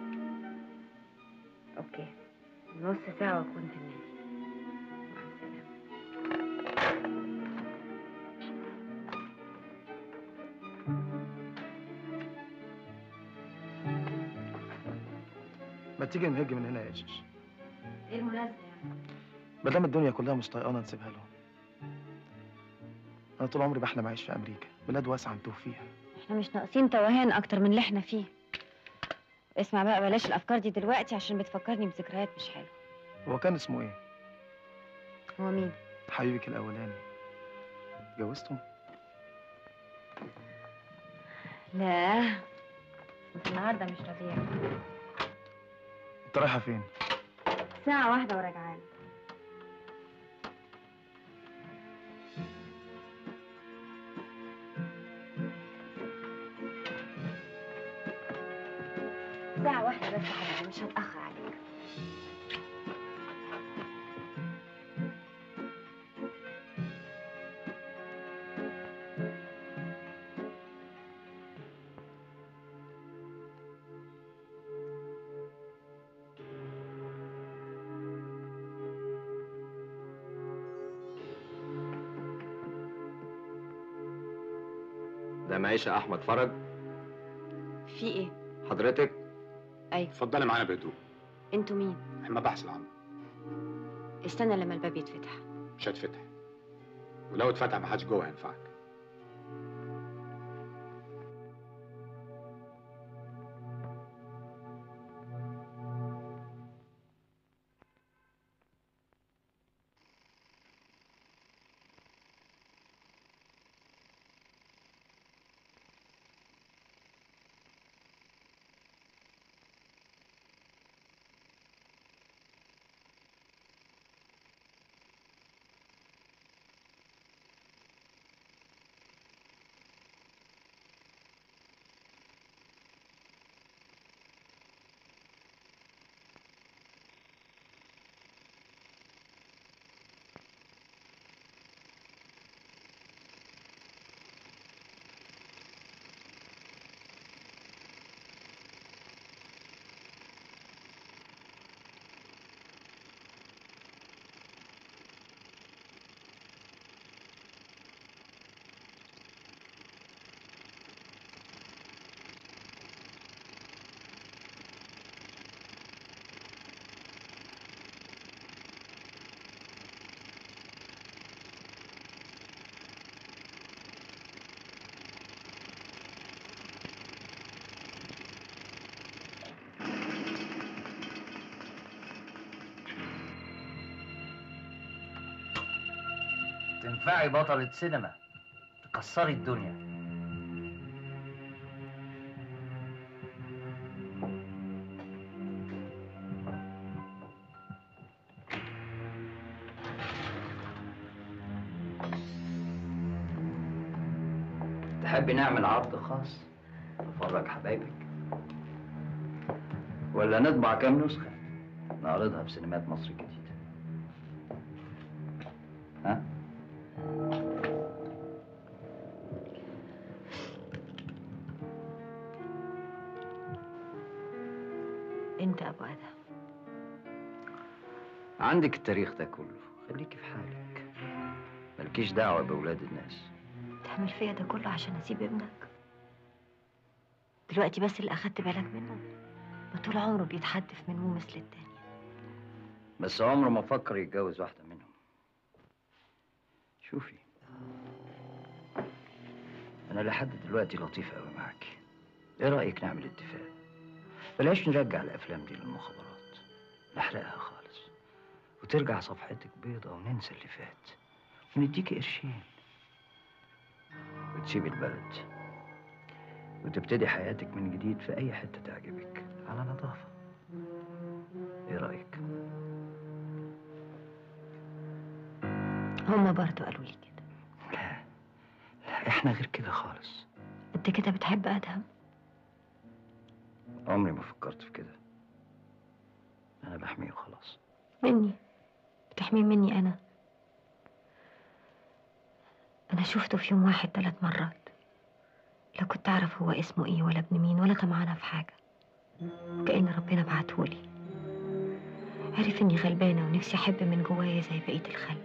اوكي نص ساعة واكون في النادي مع السلامة ما تيجي نهج من هنا يا قشش ايه المناسبة يعني؟ ما دام الدنيا كلها مش طايقانا نسيبها لهم انا طول عمري بحلم اعيش في امريكا بلاد واسعه نتوه فيها احنا مش ناقصين توهان اكتر من اللي احنا فيه اسمع بقى بلاش الافكار دي دلوقتي عشان بتفكرني بذكريات مش حلوه هو كان اسمه ايه هو مين حبيبك الاولاني اتجوزتم لا انت النهارده مش طبيعي انت رايحه فين ساعة واحدة وراجعان ساعة واحدة بس يا حبيبي مش هتأخر عليك ده معيشة أحمد فرج في ايه؟ حضرتك ايوه اتفضلي معانا بهدوء انتوا مين؟ احنا بحث العام استنى لما الباب يتفتح مش هتفتح ولو اتفتح ما حدش جوه هينفعك تنفعي بطلة سينما تكسري الدنيا تحبي نعمل عرض خاص نفرج حبايبك ولا نطبع كام نسخة نعرضها في سينمات مصر الجديدة ها؟ انت ابو ادهم عندك التاريخ ده كله خليكي في حالك مالكيش دعوة بأولاد الناس تعمل فيا ده كله عشان اسيب ابنك دلوقتي بس اللي اخدت بالك منه ما طول عمره بيتحدف من مو مثل التاني بس عمره ما فكر يتجوز واحدة منهم شوفي أنا لحد دلوقتي لطيف قوي معاكي إيه رأيك نعمل اتفاق؟ بلاش نرجع الأفلام دي للمخابرات نحرقها خالص وترجع صفحتك بيضة وننسى اللي فات ونديكي قرشين وتسيبي البلد وتبتدي حياتك من جديد في أي حتة تعجبك على نظافة إيه رأيك؟ هما برضو قالوا لي كده لا احنا غير كده خالص انت كده بتحب ادهم عمري ما فكرت في كده انا بحميه وخلاص مني بتحميه مني انا انا شفته في يوم واحد ثلاث مرات لا كنت اعرف هو اسمه ايه ولا ابن مين ولا طمعانه في حاجه كأن ربنا بعتهولي عرف اني غلبانه ونفسي احب من جوايا زي بقيه الخلق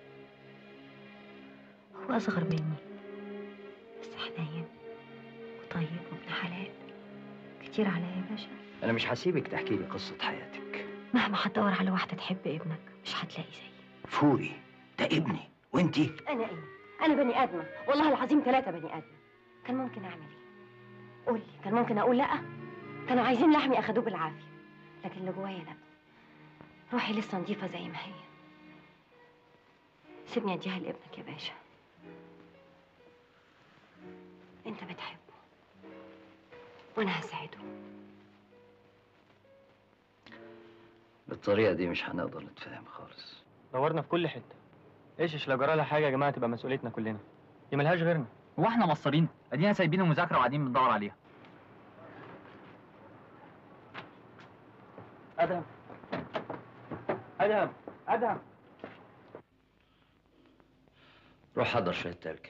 هو اصغر مني بس حنين وطيب وابن حلال كتير عليا يا باشا انا مش هسيبك تحكي لي قصة حياتك مهما هتدور على واحده تحب ابنك مش هتلاقي زيي فوقي ده ابني وانتي انا ايه انا بني ادمه والله العظيم ثلاثه بني ادم كان ممكن اعمل ايه قول لي كان ممكن اقول لا كانوا عايزين لحمي اخدوه بالعافيه لكن اللي جوايا لا روحي لسه نظيفه زي ما هي سيبني اديها لابنك يا باشا انت بتحبه وانا هساعده بالطريقة دي مش هنقدر نتفاهم خالص دورنا في كل حته ايش لو جرى لها حاجه يا جماعه تبقى مسؤوليتنا كلنا دي ملهاش غيرنا هو احنا مقصرين ادينا سايبين المذاكره وقاعدين بندور عليها ادهم ادهم ادهم روح حضر شوية تلج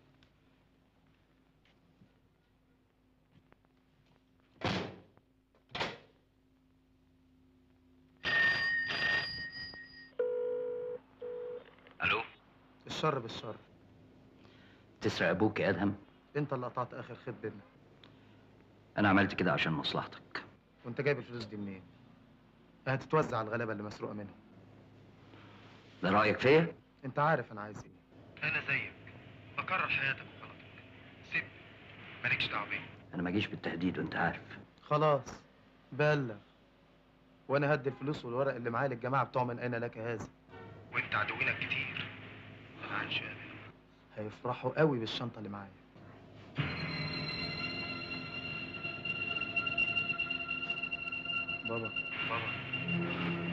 الو الشر بالشر تسرق ابوك يا ادهم انت اللي قطعت اخر خيط بينا انا عملت كده عشان مصلحتك وانت جايب الفلوس دي منين هتتوزع على الغلابه اللي مسروقه منهم ده رايك فيا انت عارف انا عايز ايه انا زيك بكرر حياتك وغلطك سيبني مالكش دعوه بيا انا ما جيش بالتهديد وانت عارف خلاص بلغ وانا هدي الفلوس والورق اللي معايا للجماعه بتوع من اين لك هذا وانت عدوينك كتير طبعا شامل هيفرحوا قوي بالشنطه اللي معايا بابا بابا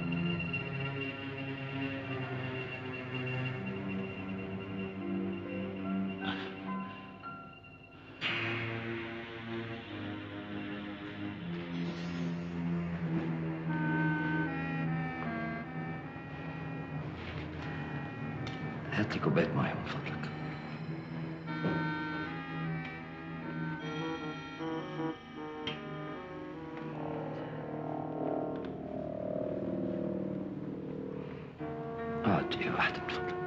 هات لي كوبايه ميه من فضلك اقعد دقيقة واحدة من فضلك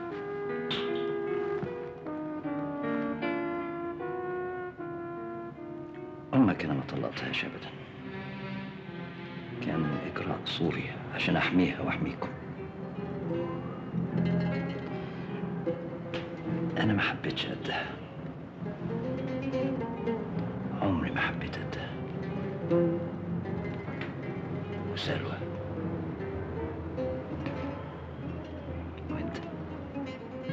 أمك أنا ما طلقتهاش أبدا كان إجراء صوري عشان أحميها وأحميكم أنا ما حبيتش قدها عمري ما حبيت قدها وسلوى وأنت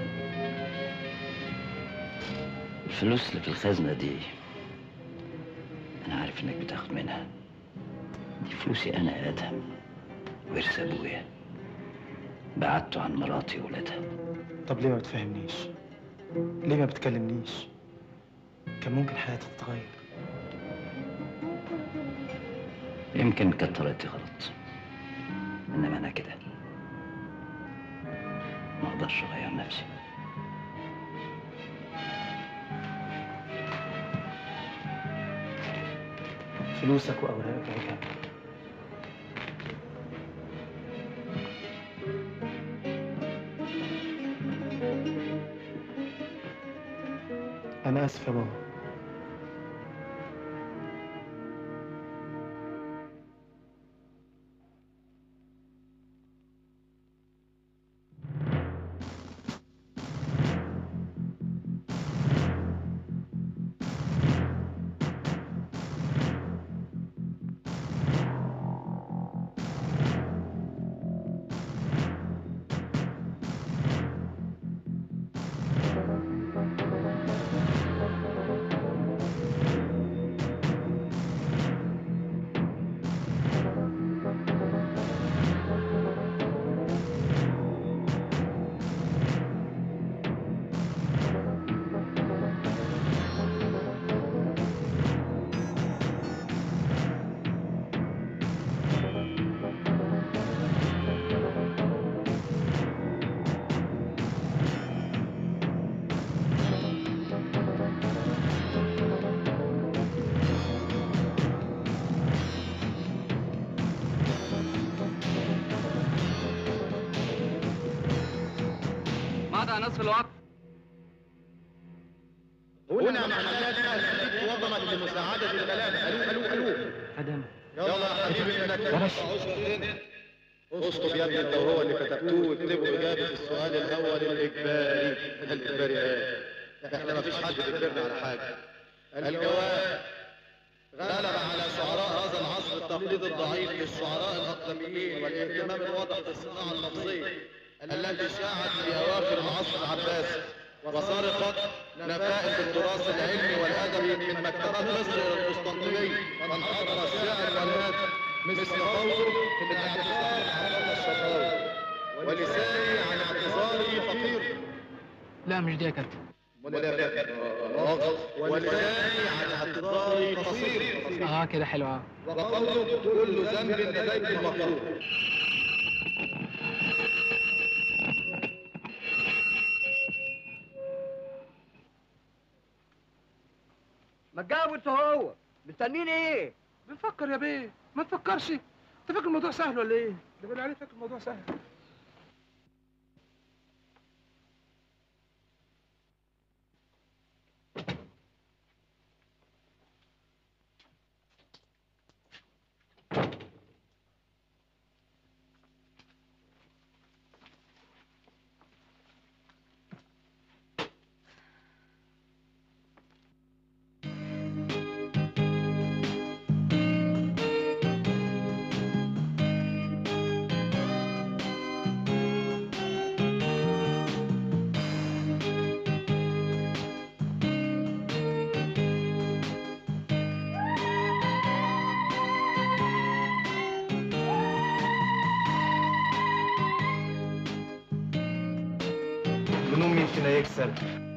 الفلوس اللي في الخزنة دي أنا عارف إنك بتاخد منها دي فلوسي أنا يا أدهم ورث أبويا بعدته عن مراتي وولادها طب ليه ما بتفهمنيش ليه ما بتكلمنيش كان ممكن حياتي تتغير يمكن كانت طريقتي غلط إنما أنا كده ما أقدرش أغير نفسي فلوسك واوراقك يا كامل انا اسف يا بابا مضى نصف الوقت هنا محلات الخليج وضمت لمساعدة الثلاثة ألو ألو ألو ادم يلا يا حبيبي انك بلاش. اسقط يا ابني انت وهو اللي كتبتوه واكتبوا اجابه السؤال الاول الاجباري الاجباري ايه؟ احنا ما فيش حد بيجبرنا على حاجه الجواب غلب على شعراء هذا العصر التقليد الضعيف للشعراء الاقليميين والاهتمام الواضح بالصناعه اللفظيه التي شاعت في اواخر العصر العباسي وسرقت نفائس التراث العلمي والادبي من مكتبه مصر الى القسطنطينيه فانحدر الشعر والادب مثل قوله في الاعتذار عن الله الشرقاوي ولساني عن اعتذاري فقير لا مش دي يا كابتن ولساني عن اعتذاري قصير اه كده حلو اه وقوله كل ذنب لديك مغفور ما تجاوب انت هو مستنيين ايه؟ بنفكر يا بيه ما تفكرش انت فاكر الموضوع سهل ولا ايه؟ ده بقول عليه فاكر الموضوع سهل جنون مين فينا يكسب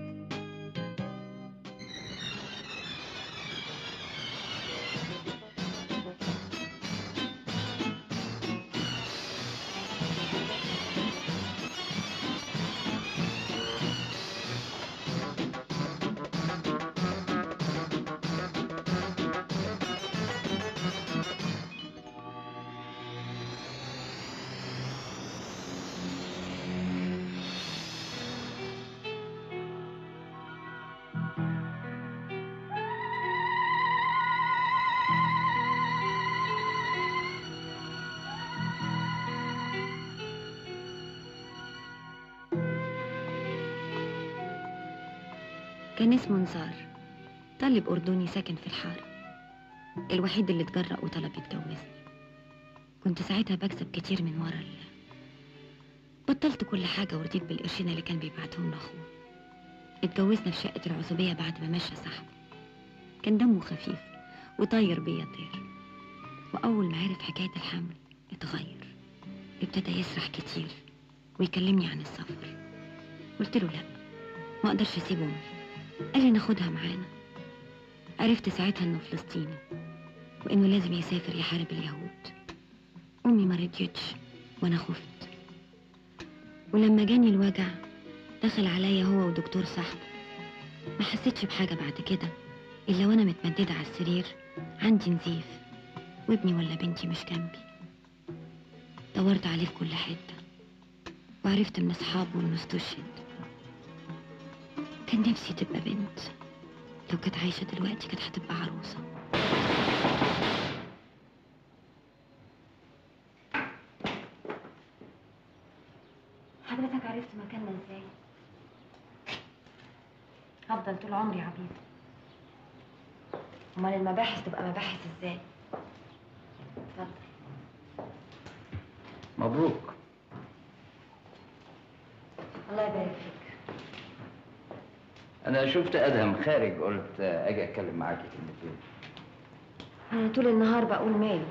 كان اسمه نزار طالب أردني ساكن في الحارة الوحيد اللي اتجرأ وطلب يتجوزني كنت ساعتها بكسب كتير من ورا ال... بطلت كل حاجة ورضيت بالقرشين اللي كان بيبعتهم لأخوه اتجوزنا في شقة العصبية بعد ما مشى صاحبه كان دمه خفيف وطاير بيا طير وأول ما عرف حكاية الحمل اتغير ابتدى يسرح كتير ويكلمني عن السفر قلت له لا ما اقدرش اسيبه أمي قال لي ناخدها معانا عرفت ساعتها انه فلسطيني وانه لازم يسافر يحارب اليهود امي ما رضيتش وانا خفت ولما جاني الوجع دخل عليا هو ودكتور صاحبه ما حسيتش بحاجه بعد كده الا وانا متمدده على السرير عندي نزيف وابني ولا بنتي مش جنبي دورت عليه في كل حته وعرفت من اصحابه انه استشهد كان نفسي تبقى بنت لو كانت عايشه دلوقتي كانت هتبقى عروسه حضرتك عرفت مكاننا ازاي؟ هفضل طول عمري عبيد امال المباحث تبقى مباحث ازاي؟ اتفضل مبروك الله يبارك فيك انا شفت ادهم خارج قلت اجي اتكلم معاكي كلمتين انا طول النهار بقول مالي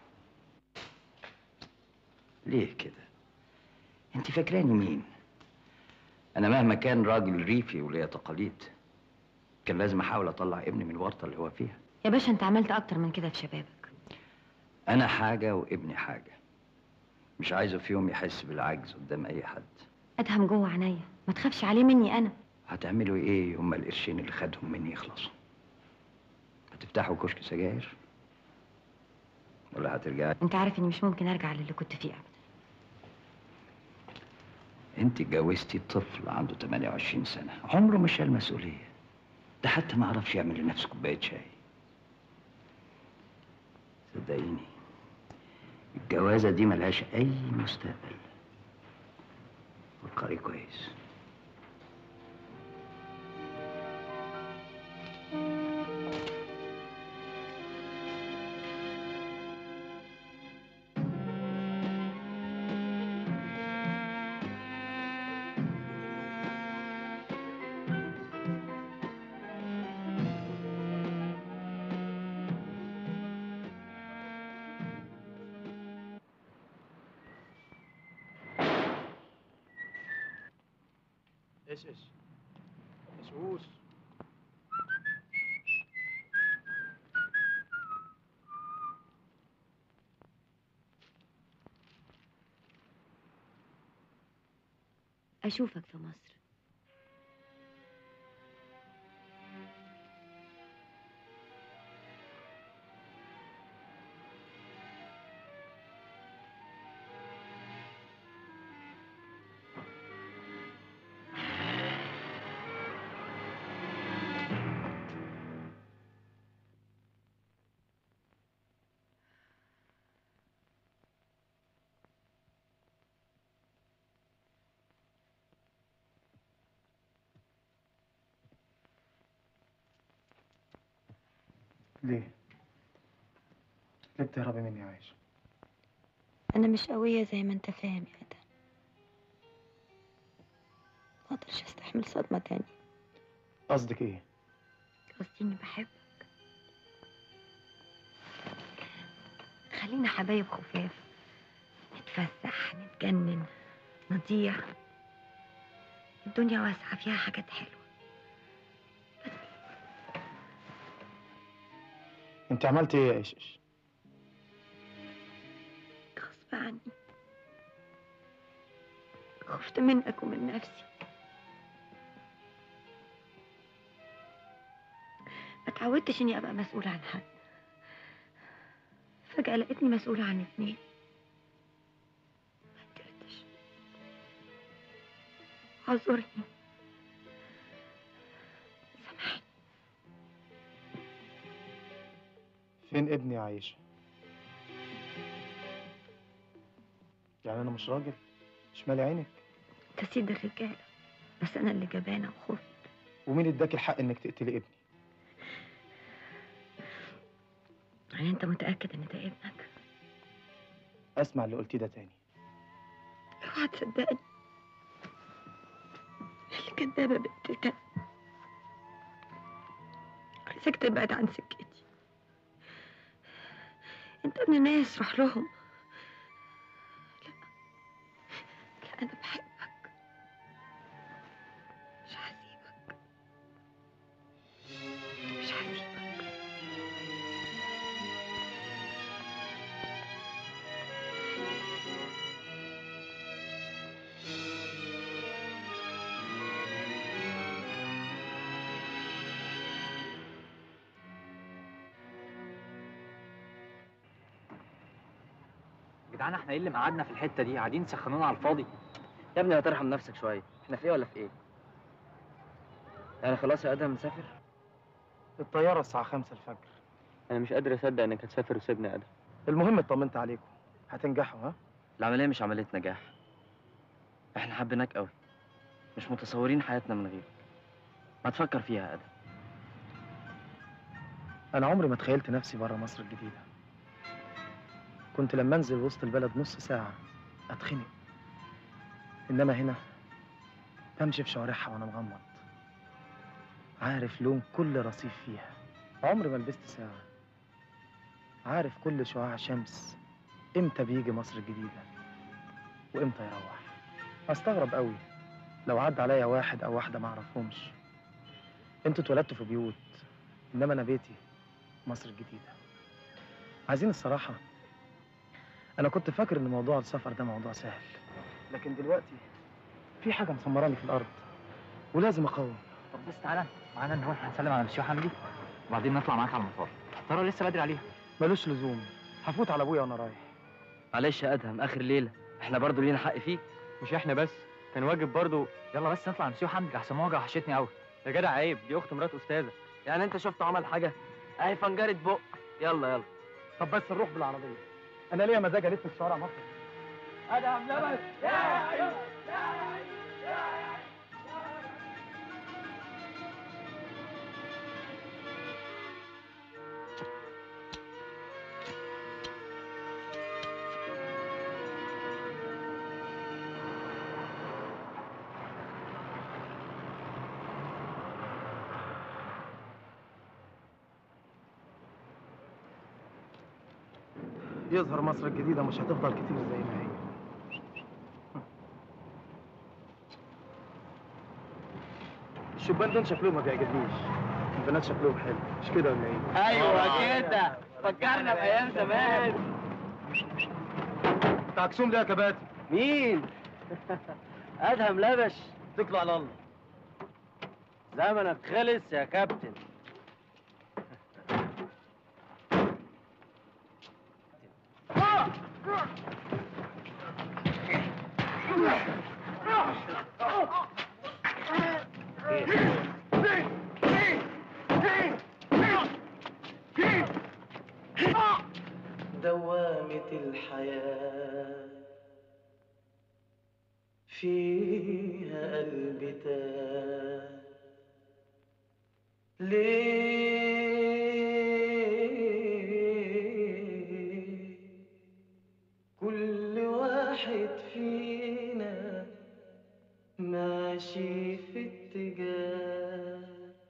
ليه كده انت فاكراني مين انا مهما كان راجل ريفي وليا تقاليد كان لازم احاول اطلع ابني من الورطه اللي هو فيها يا باشا انت عملت اكتر من كده في شبابك انا حاجه وابني حاجه مش عايزه في يوم يحس بالعجز قدام اي حد ادهم جوه عينيا ما تخافش عليه مني انا هتعملوا ايه يوم ما القرشين اللي خدهم مني يخلصوا هتفتحوا كشك سجاير ولا هترجعي انت عارف اني مش ممكن ارجع للي كنت فيه ابدا انت اتجوزتي طفل عنده 28 سنه عمره ما شال مسؤوليه ده حتى ما عرفش يعمل لنفسه كوبايه شاي صدقيني الجوازه دي ملهاش اي مستقبل فكري كويس ايش ايش ايش وش اشوفك في مصر ليه؟ ليه بتهربي مني يا عايشة؟ انا مش قويه زي ما انت فاهم يا ادم ما اقدرش استحمل صدمه تانية قصدك ايه؟ قصدي اني بحبك خلينا حبايب خفاف نتفسح نتجنن نضيع الدنيا واسعة فيها حاجات حلوة انت عملت ايه يا ايشش؟ غصب عني خفت منك ومن نفسي ما اتعودتش اني ابقى مسؤولة عن حد فجأة لقيتني مسؤولة عن اتنين ما قدرتش اعذرني فين ابني يا عايشة؟ يعني انا مش راجل؟ مش مالي عينك؟ انت سيد الرجالة بس انا اللي جبانة وخفت ومين اداك الحق انك تقتلي ابني؟ يعني انت متأكد ان ده ابنك اسمع اللي قلتيه ده تاني اوعى تصدقني اللي كدابة بنت الكلب عايزاك تبعد عن سكتي انت ابن ناس روح لهم لا لا انا بحبك مش هسيبك مش هسيبك يا جدعان احنا ايه اللي مقعدنا في الحته دي قاعدين سخنونا على الفاضي يا ابني ما ترحم نفسك شويه احنا في ايه ولا في ايه يعني خلاص يا ادهم نسافر الطيارة الساعة خمسة الفجر انا مش قادر اصدق انك هتسافر وسيبني يا ادهم المهم اطمنت عليكم هتنجحوا ها العمليه مش عمليه نجاح احنا حبيناك قوي مش متصورين حياتنا من غيرك ما تفكر فيها يا ادهم أنا عمري ما تخيلت نفسي بره مصر الجديدة كنت لما أنزل وسط البلد نص ساعة أتخنق إنما هنا بمشي في شوارعها وأنا مغمض عارف لون كل رصيف فيها عمري ما لبست ساعة عارف كل شعاع شمس إمتى بيجي مصر الجديدة وإمتى يروح أستغرب قوي لو عدى عليا واحد أو واحدة ما أعرفهمش انتوا اتولدتوا في بيوت إنما أنا بيتي مصر الجديدة عايزين الصراحة أنا كنت فاكر إن موضوع السفر ده موضوع سهل لكن دلوقتي في حاجة مسمراني في الأرض ولازم أقاوم طب بس تعالى معانا نروح هنسلم على مسيو حمدي وبعدين نطلع معاك على المطار ترى لسه بدري عليها ملوش لزوم هفوت على أبويا وأنا رايح معلش يا ادهم اخر ليله احنا برضو لينا حق فيك مش احنا بس كان واجب برضو يلا بس نطلع مسيو حمدي احسن موجه وحشتني قوي يا جدع عيب دي اخت مرات استاذه يعني انت شفت عمل حاجه اهي فنجرة بق يلا يلا طب بس نروح بالعربية أنا ليا مزاج ألف في شوارع مصر ادهم لبس يا يظهر مصر الجديدة مش هتفضل كتير زي ما هي الشبان دول شكلهم ما بيعجبنيش البنات شكلهم حلو مش كده ولا ايه؟ ايوه كده فكرنا بايام زمان تعكسهم ليه يا كباتن؟ مين؟ ادهم لبش اتكلوا على الله زمنك خلص يا كابتن دوامة الحياة فيها قلبي تاه ليه كل واحد فينا ماشي في اتجاه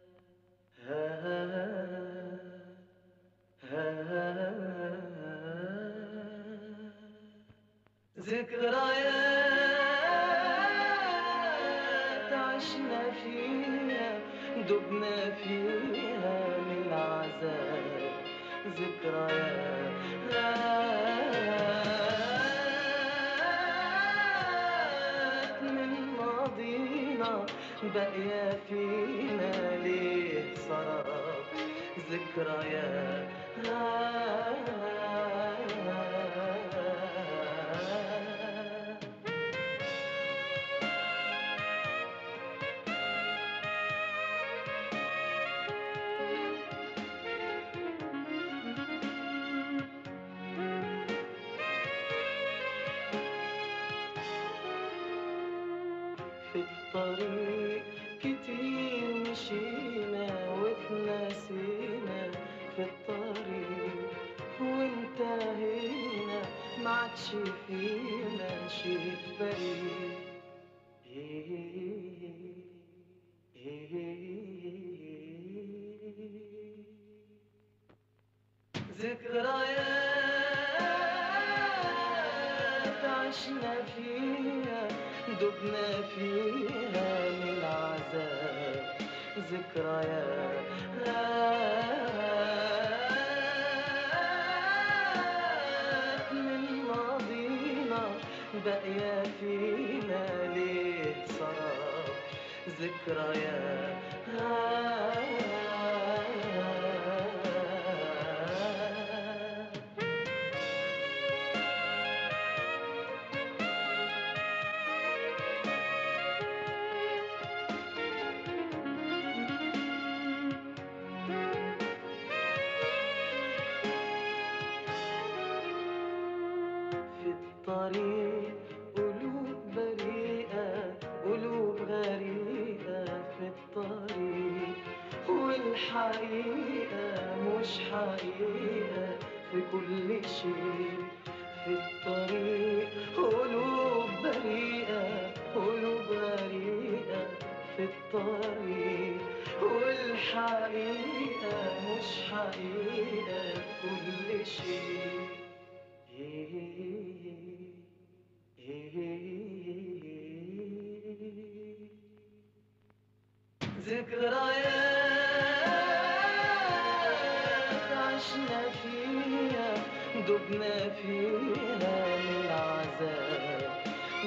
ذكريات عشنا فيها دبنا فيها من العذاب ذكريات من ماضينا باقية فينا ليه سراب ذكريات في الطريق كتير مشينا واتنسينا في الطريق وانتهينا ما عادش فينا شي بريء ذكريات عشنا فيها دبنا فيها من العذاب ذكريات من ماضينا باقية فينا ليه سراب ذكريات في الطريق قلوب بريئة قلوب غريقة في الطريق والحقيقة مش حقيقة في كل شيء في الطريق قلوب بريئة قلوب غريقة في الطريق والحقيقة مش حقيقة في كل شيء ذكريات عشنا فيها دبنا فيها من العذاب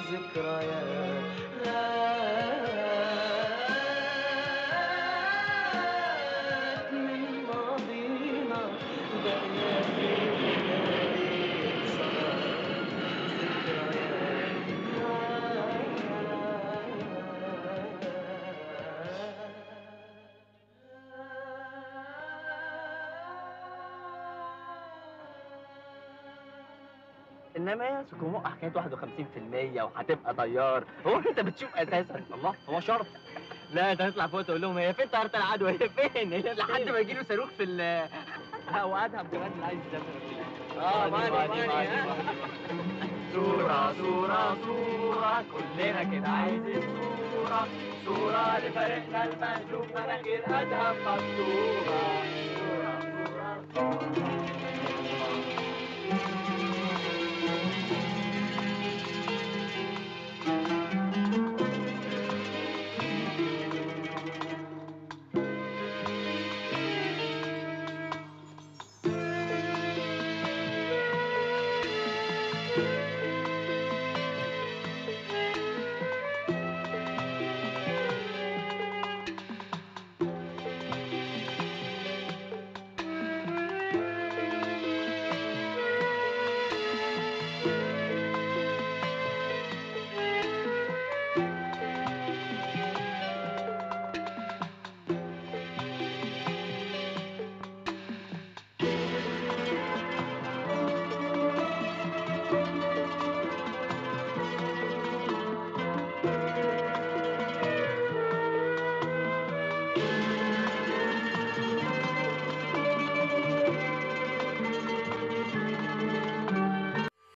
ذكريات من ماضينا بقينا فينا ليه سهر انما يا سكومو حكايه 51% وهتبقى طيار هو انت بتشوف اساسا الله هو شرط لا انت هتطلع فوق تقول لهم هي فين طياره العدو هي فين هي لحد ما يجي له صاروخ في ال هو ادهم كمان اللي عايز يسافر اه ماني ماني ها. صورة صورة صورة كلنا كده عايزين صورة صورة لفريقنا المألوف مناخير أدهم مكتوبة صورة صورة صورة